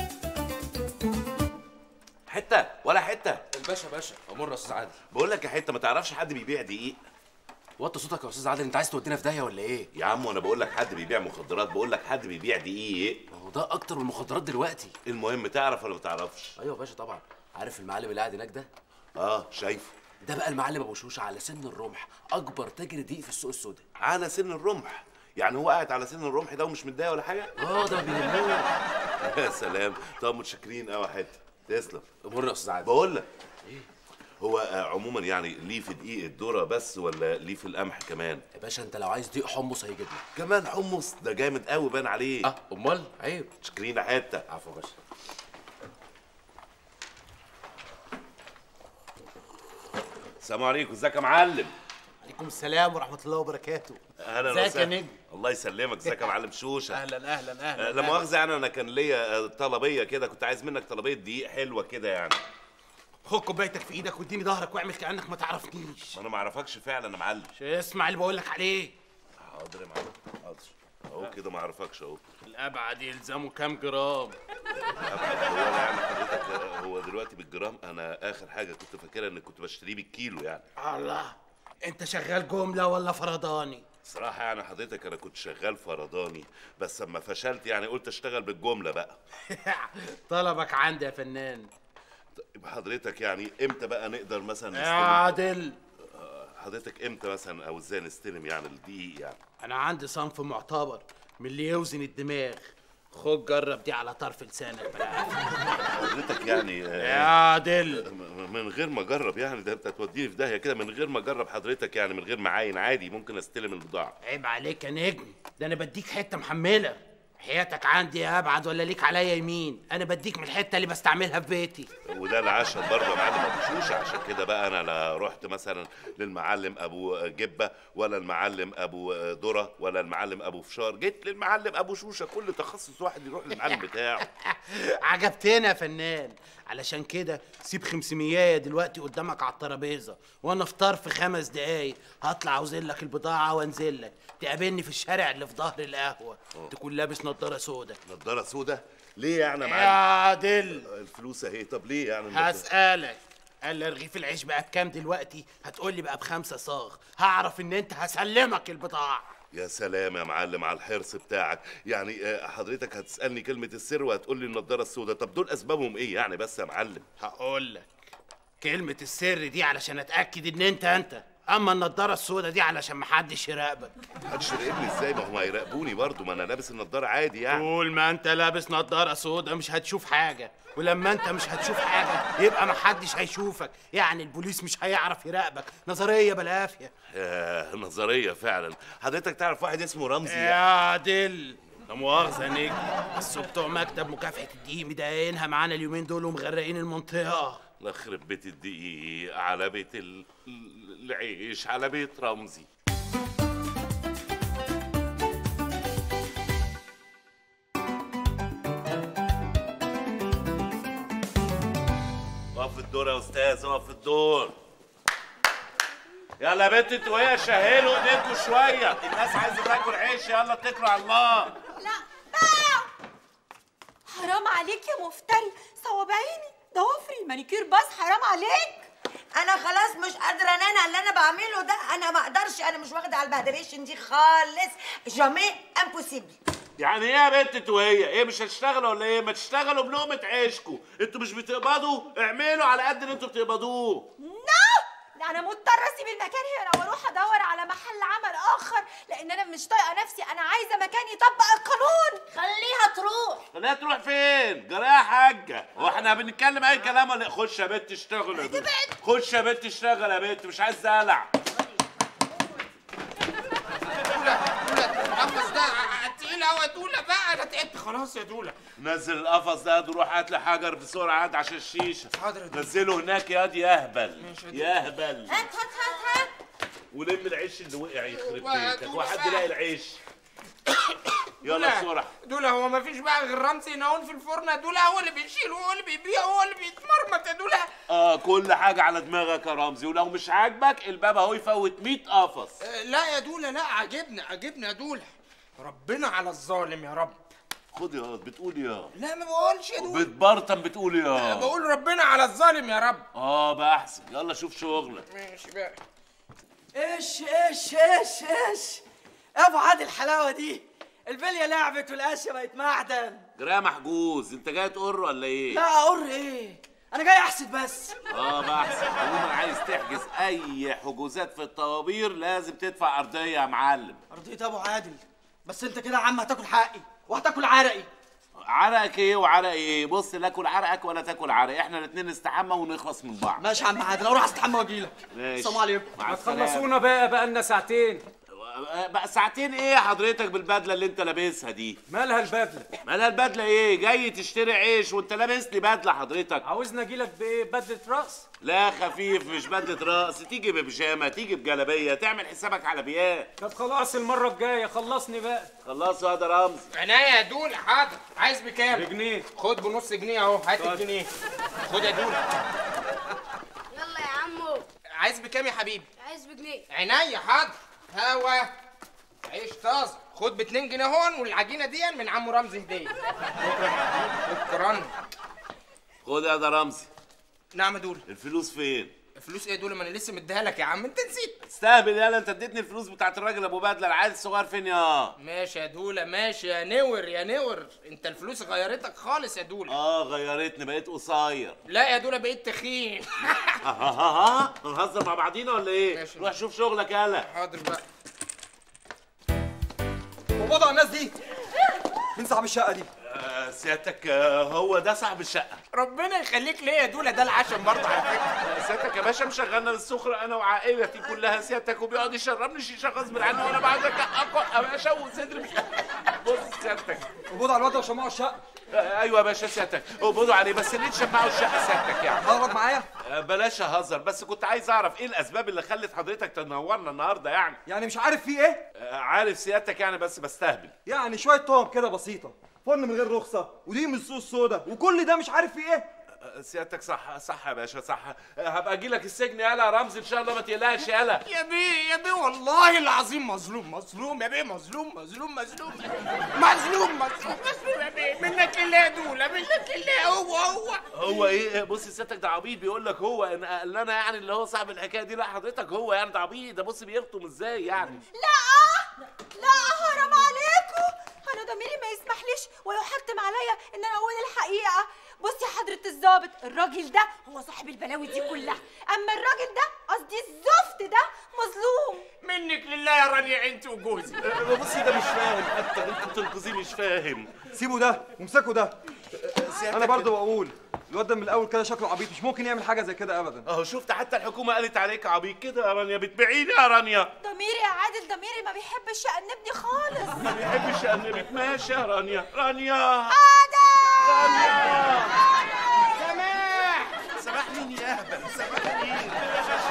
حته ولا حته الباشا باشا امر يا استاذ عادل بقول لك يا حته ما تعرفش حد بيبيع دقيق وطي صوتك يا استاذ عادل انت عايز تودينا في داهيه ولا ايه يا عم وانا بقول لك حد بيبيع مخدرات بقول لك حد بيبيع دقيق ما هو ده اكتر من المخدرات دلوقتي المهم تعرف ولا ما تعرفش ايوه يا باشا طبعا عارف المعلم اللي قاعد هناك ده اه شايفه ده بقى المعلم ابو شوشه على سن الرمح اكبر تاجر دقيق في السوق السوداء على سن الرمح يعني هو قاعد على سن الرمح ده ومش متضايق ولا حاجه اه ده بيهمه يا سلام طب متشكرين قوي يا حته تسلم امر يا استاذ عادل بقول لك هو آه، عموما يعني ليه في دقيق الذره بس ولا ليه في القمح كمان يا باشا انت لو عايز دقيق حمص هيجيب لك كمان حمص ده جامد قوي بان عليه اه امال عيب متشكرين يا حته عفوا يا باشا السلام عليكم ازيك يا معلم عليكم السلام ورحمه الله وبركاته اهلا ازيك يا وسهلا. نجم الله يسلمك ازيك يا معلم شوشه اهلا اهلا آه، اهلا لا مؤاخذه يعني انا كان ليا آه، طلبيه كده كنت عايز منك طلبيه دقيق حلوه كده يعني خد كوبايتك في ايدك واديني ظهرك واعمل كانك ما تعرفنيش ما انا ما اعرفش فعلا يا معلم اسمع اللي بقول لك عليه حاضر يا معلم حاضر اهو كده ما اعرفكش اهو الابعد يلزمه كام جرام أبعد هو انا يعني حضرتك آه، هو دلوقتي بالجرام انا اخر حاجه كنت فاكرها ان كنت بشتريه بالكيلو يعني الله انت شغال جمله ولا فرداني صراحة يعني حضرتك أنا كنت شغال فرداني بس لما فشلت يعني قلت أشتغل بالجملة بقى طلبك عندي يا فنان يبقى حضرتك يعني إمتى بقى نقدر مثلا يا عادل آه، حضرتك إمتى مثلا أو إزاي نستلم يعني الدقيق يعني انا عندي صنف معتبر من اللي يوزن الدماغ خد جرب دي على طرف لسانك بالعافيه حضرتك يعني آه، يا عادل م- من غير ما أجرب يعني ده أنت هتوديني في داهية كده من غير ما أجرب حضرتك يعني من غير ما أعاين عادي ممكن أستلم البضاعة عيب عليك يا نجم ده انا بديك حته محمله حياتك عندي يا ابعد ولا ليك عليا يمين انا بديك من الحته اللي بستعملها في بيتي وده العشم برضه يا معلم ابو شوشه عشان كده بقى انا لا رحت مثلا للمعلم ابو جبه ولا المعلم ابو ذره ولا المعلم ابو فشار جيت للمعلم ابو شوشه كل تخصص واحد يروح للمعلم بتاعه عجبتني يا فنان علشان كده سيب خمسمية دلوقتي قدامك على الترابيزه وانا افطار في خمس دقايق هطلع اوزن لك البضاعه وانزل لك تقابلني في الشارع اللي في ظهر القهوه تكون لابس نضاره سودا نضاره سودا ليه يعني يا يا معلم عادل الفلوس اهي طب ليه يعني هسألك قال لي رغيف العيش بقى بكام دلوقتي هتقول لي بقى بخمسة صاغ هعرف ان انت هسلمك البضاعة يا سلام يا معلم على الحرص بتاعك يعني آه، حضرتك هتسالني كلمه السر وهتقول لي النضاره السوداء طب دول اسبابهم ايه يعني بس يا معلم هقول لك كلمة السر دي علشان اتأكد ان انت انت اما النضارة السوداء دي علشان محدش يراقبك محدش يراقبني ازاي ما هم هيراقبوني برضو ما انا لابس النضاره عادي يعني طول ما انت لابس نضارة سوداء مش هتشوف حاجة ولما انت مش هتشوف حاجة يبقى محدش هيشوفك يعني البوليس مش هيعرف يراقبك نظرية بالعافية يا نظريه فعلا حضرتك تعرف واحد اسمه رمزي يا دل لا مؤاخذة يا نجم بس بتوع مكتب مكافحة الدقيق مضايقينها معانا اليومين دول ومغرقين المنطقة الله يخرب بيت الدقيق على بيت ال- ال- العيش على بيت رمزي اقف في الدور يا استاذ اقف في الدور يلا يا بنت انتوا ايه شهلوا ايديكوا شويه الناس عايزه تاكل عيش يلا اتكلوا على الله حرام عليك يا مفتري صوابعيني ضوافري مانيكير باص حرام عليك انا خلاص مش قادره انام على اللي انا بعمله ده انا ما اقدرش انا مش واخده على البهدريشن دي خالص جامي امبوسيبل يعني ايه يا بنت انتوا هي ايه مش هتشتغلوا ولا ايه ما تشتغلوا بلقمه عيشكوا انتوا مش بتقبضوا اعملوا على قد اللي انتوا بتقبضوه لا انا مضطره اسيب المكان هنا واروح ادور على محل عمل اخر لان انا مش طايقه نفسي انا عايزه مكان يطبق القانون خليها تروح خليها تروح فين جرايه يا حاجه هو احنا بنتكلم اي كلام ولا خش يا بنت اشتغل يا بنت خش يا بنت اشتغل يا بنت مش عايز دلع القفص ده تقيل قوي يا دوله بقى انا تعبت خلاص يا دوله نزل القفص ده روح هات لي حجر بسرعه هات عشان الشيشه حاضر نزله هناك يا دي يهبل ماشي يهبل هات هات هات هات ولم العيش اللي وقع يخرب وهاتوا بيتك له واحد بقى. يلاقي العيش يلا دولة، بسرعه دولة هو مفيش بقى غير رمزي ناون في الفرن يا دولة هو اللي بيشيل هو اللي بيبيع هو اللي بيتمرمط يا دولة اه كل حاجه على دماغك يا رمزي ولو مش عاجبك الباب اهو يفوت 100 قفص آه، لا يا دولة لا عجبني عجبني يا دولة ربنا على الظالم يا رب خد يا بتقول يا لا ما بقولش يا دولة بتبرطم بتقول يا بقول ربنا على الظالم يا رب اه بقى احسن يلا شوف شغلك ماشي بقى ايش ايش ايش ايش ابو عاد الحلاوه دي البليه لعبت والاشياء بقت معدن جرايه محجوز انت جاي تقر ولا ايه لا اقر ايه انا جاي احسد بس اه بقى احسن عموما عايز تحجز اي حجوزات في الطوابير لازم تدفع ارضيه يا معلم رضيت ابو عادل بس انت كده يا عم هتاكل حقي وهتاكل عرقي عرقك ايه وعرق ايه بص لا اكل عرقك ولا تاكل عرق احنا الاثنين نستحمى ونخلص من بعض ماشي يا عم عادل اروح استحمى واجيلك ماشي السلام عليكم مع ما السلامة. تخلصونا بقى بقى لنا ساعتين بقى ساعتين ايه حضرتك بالبدله اللي انت لابسها دي مالها البدله مالها البدله ايه جاي تشتري عيش وانت لابس لي بدله حضرتك عاوزني اجيلك بايه بدله راس لا خفيف مش بدله راس تيجي ببيجامه تيجي بجلابيه تعمل حسابك على بيات طب خلاص المره الجايه خلصني بقى خلصوا هذا رمز عناية يا دولة حاضر عايز بكام؟ بجنيه خد بنص جنيه اهو هات اتفضل. الجنيه خد يا دولة يلا يا عمو عايز بكام يا حبيبي؟ عايز بجنيه عينيا حاضر هوا عيش طازة خد ب 2 جنيه هون والعجينة دي من عمو رمزي هدية شكرا خد يا ده رمزي نعم يا دولة الفلوس فين الفلوس ايه يا دولة ما انا لسه مديها لك يا عم انت نسيت استهبل يالا انت اديتني الفلوس بتاعت الراجل ابو بدله العيل الصغير فين يا ماشي يا دولة ماشي يا نور يا نور انت الفلوس غيرتك خالص يا دولة اه غيرتني بقيت قصير لا يا دولة بقيت تخين ها ها ها هنهزر مع بعضينا ولا ايه روح شوف شغلك يالا حاضر بقى وبضع الناس دي مين صاحب الشقه دي آه، سيادتك آه، هو ده صاحب الشقه ربنا يخليك ليا يا دولة ده العشم برضه على فكرة سيادتك يا باشا مشغلنا للسخرة انا وعائلتي كلها سيادتك وبيقعد يشربني شيشه غصب عني وانا بعد اقع يا باشا وصدري مش بص سيادتك وبضع الواد وشمعوا الشقه آه، ايوه يا باشا سيادتك قبضوا عليه بس ليه تشمعوا الشقه سيادتك يعني هضرب معايا آه، بلاش اهزر بس كنت عايز اعرف ايه الاسباب اللي خلت حضرتك تنورنا النهارده يعني يعني مش عارف في ايه آه، عارف سيادتك يعني بس بستهبل يعني شويه تهم كده بسيطه فرن من غير رخصه ودي من السوق السودا وكل ده مش عارف في ايه آه، سيادتك صح صح يا باشا صح آه، هبقى اجي لك السجن يالا يا رمزي ان شاء الله ما تقلقش يالا يا بيه يا بيه والله العظيم مظلوم مظلوم يا بيه مظلوم مظلوم مظلوم مظلوم مظلوم مظلوم يا بيه منك لله يا دولة منك لله هو هو هو ايه بص سيادتك ده عبيط بيقول لك هو إن قال لنا يعني اللي هو صاحب الحكايه دي لا حضرتك هو يعني ده عبيط ده بص بيخطم ازاي يعني لا لا حرام عليكم انا ضميري ما يسمحليش ويحتم عليا ان انا اقول الحقيقه بصي يا حضره الضابط الراجل ده هو صاحب البلاوي دي كلها اما الراجل ده قصدي الزفت ده مظلوم منك لله يا رانيا انت وجوزي بصي ده مش فاهم حتى انت بتنقذيه مش فاهم سيبه ده وامسكوا ده انا برضه بقول الواد ده من الاول كده شكله عبيط مش ممكن يعمل حاجه زي كده ابدا اهو شفت حتى الحكومه قالت عليك عبيط كده يا رانيا بتبيعيني يا رانيا ضميري يا عادل ضميري ما بيحبش يأنبني خالص ما بيحبش يأنبك ماشي يا رانيا رانيا عادل سماح سماح مين يا اهبل سماح مين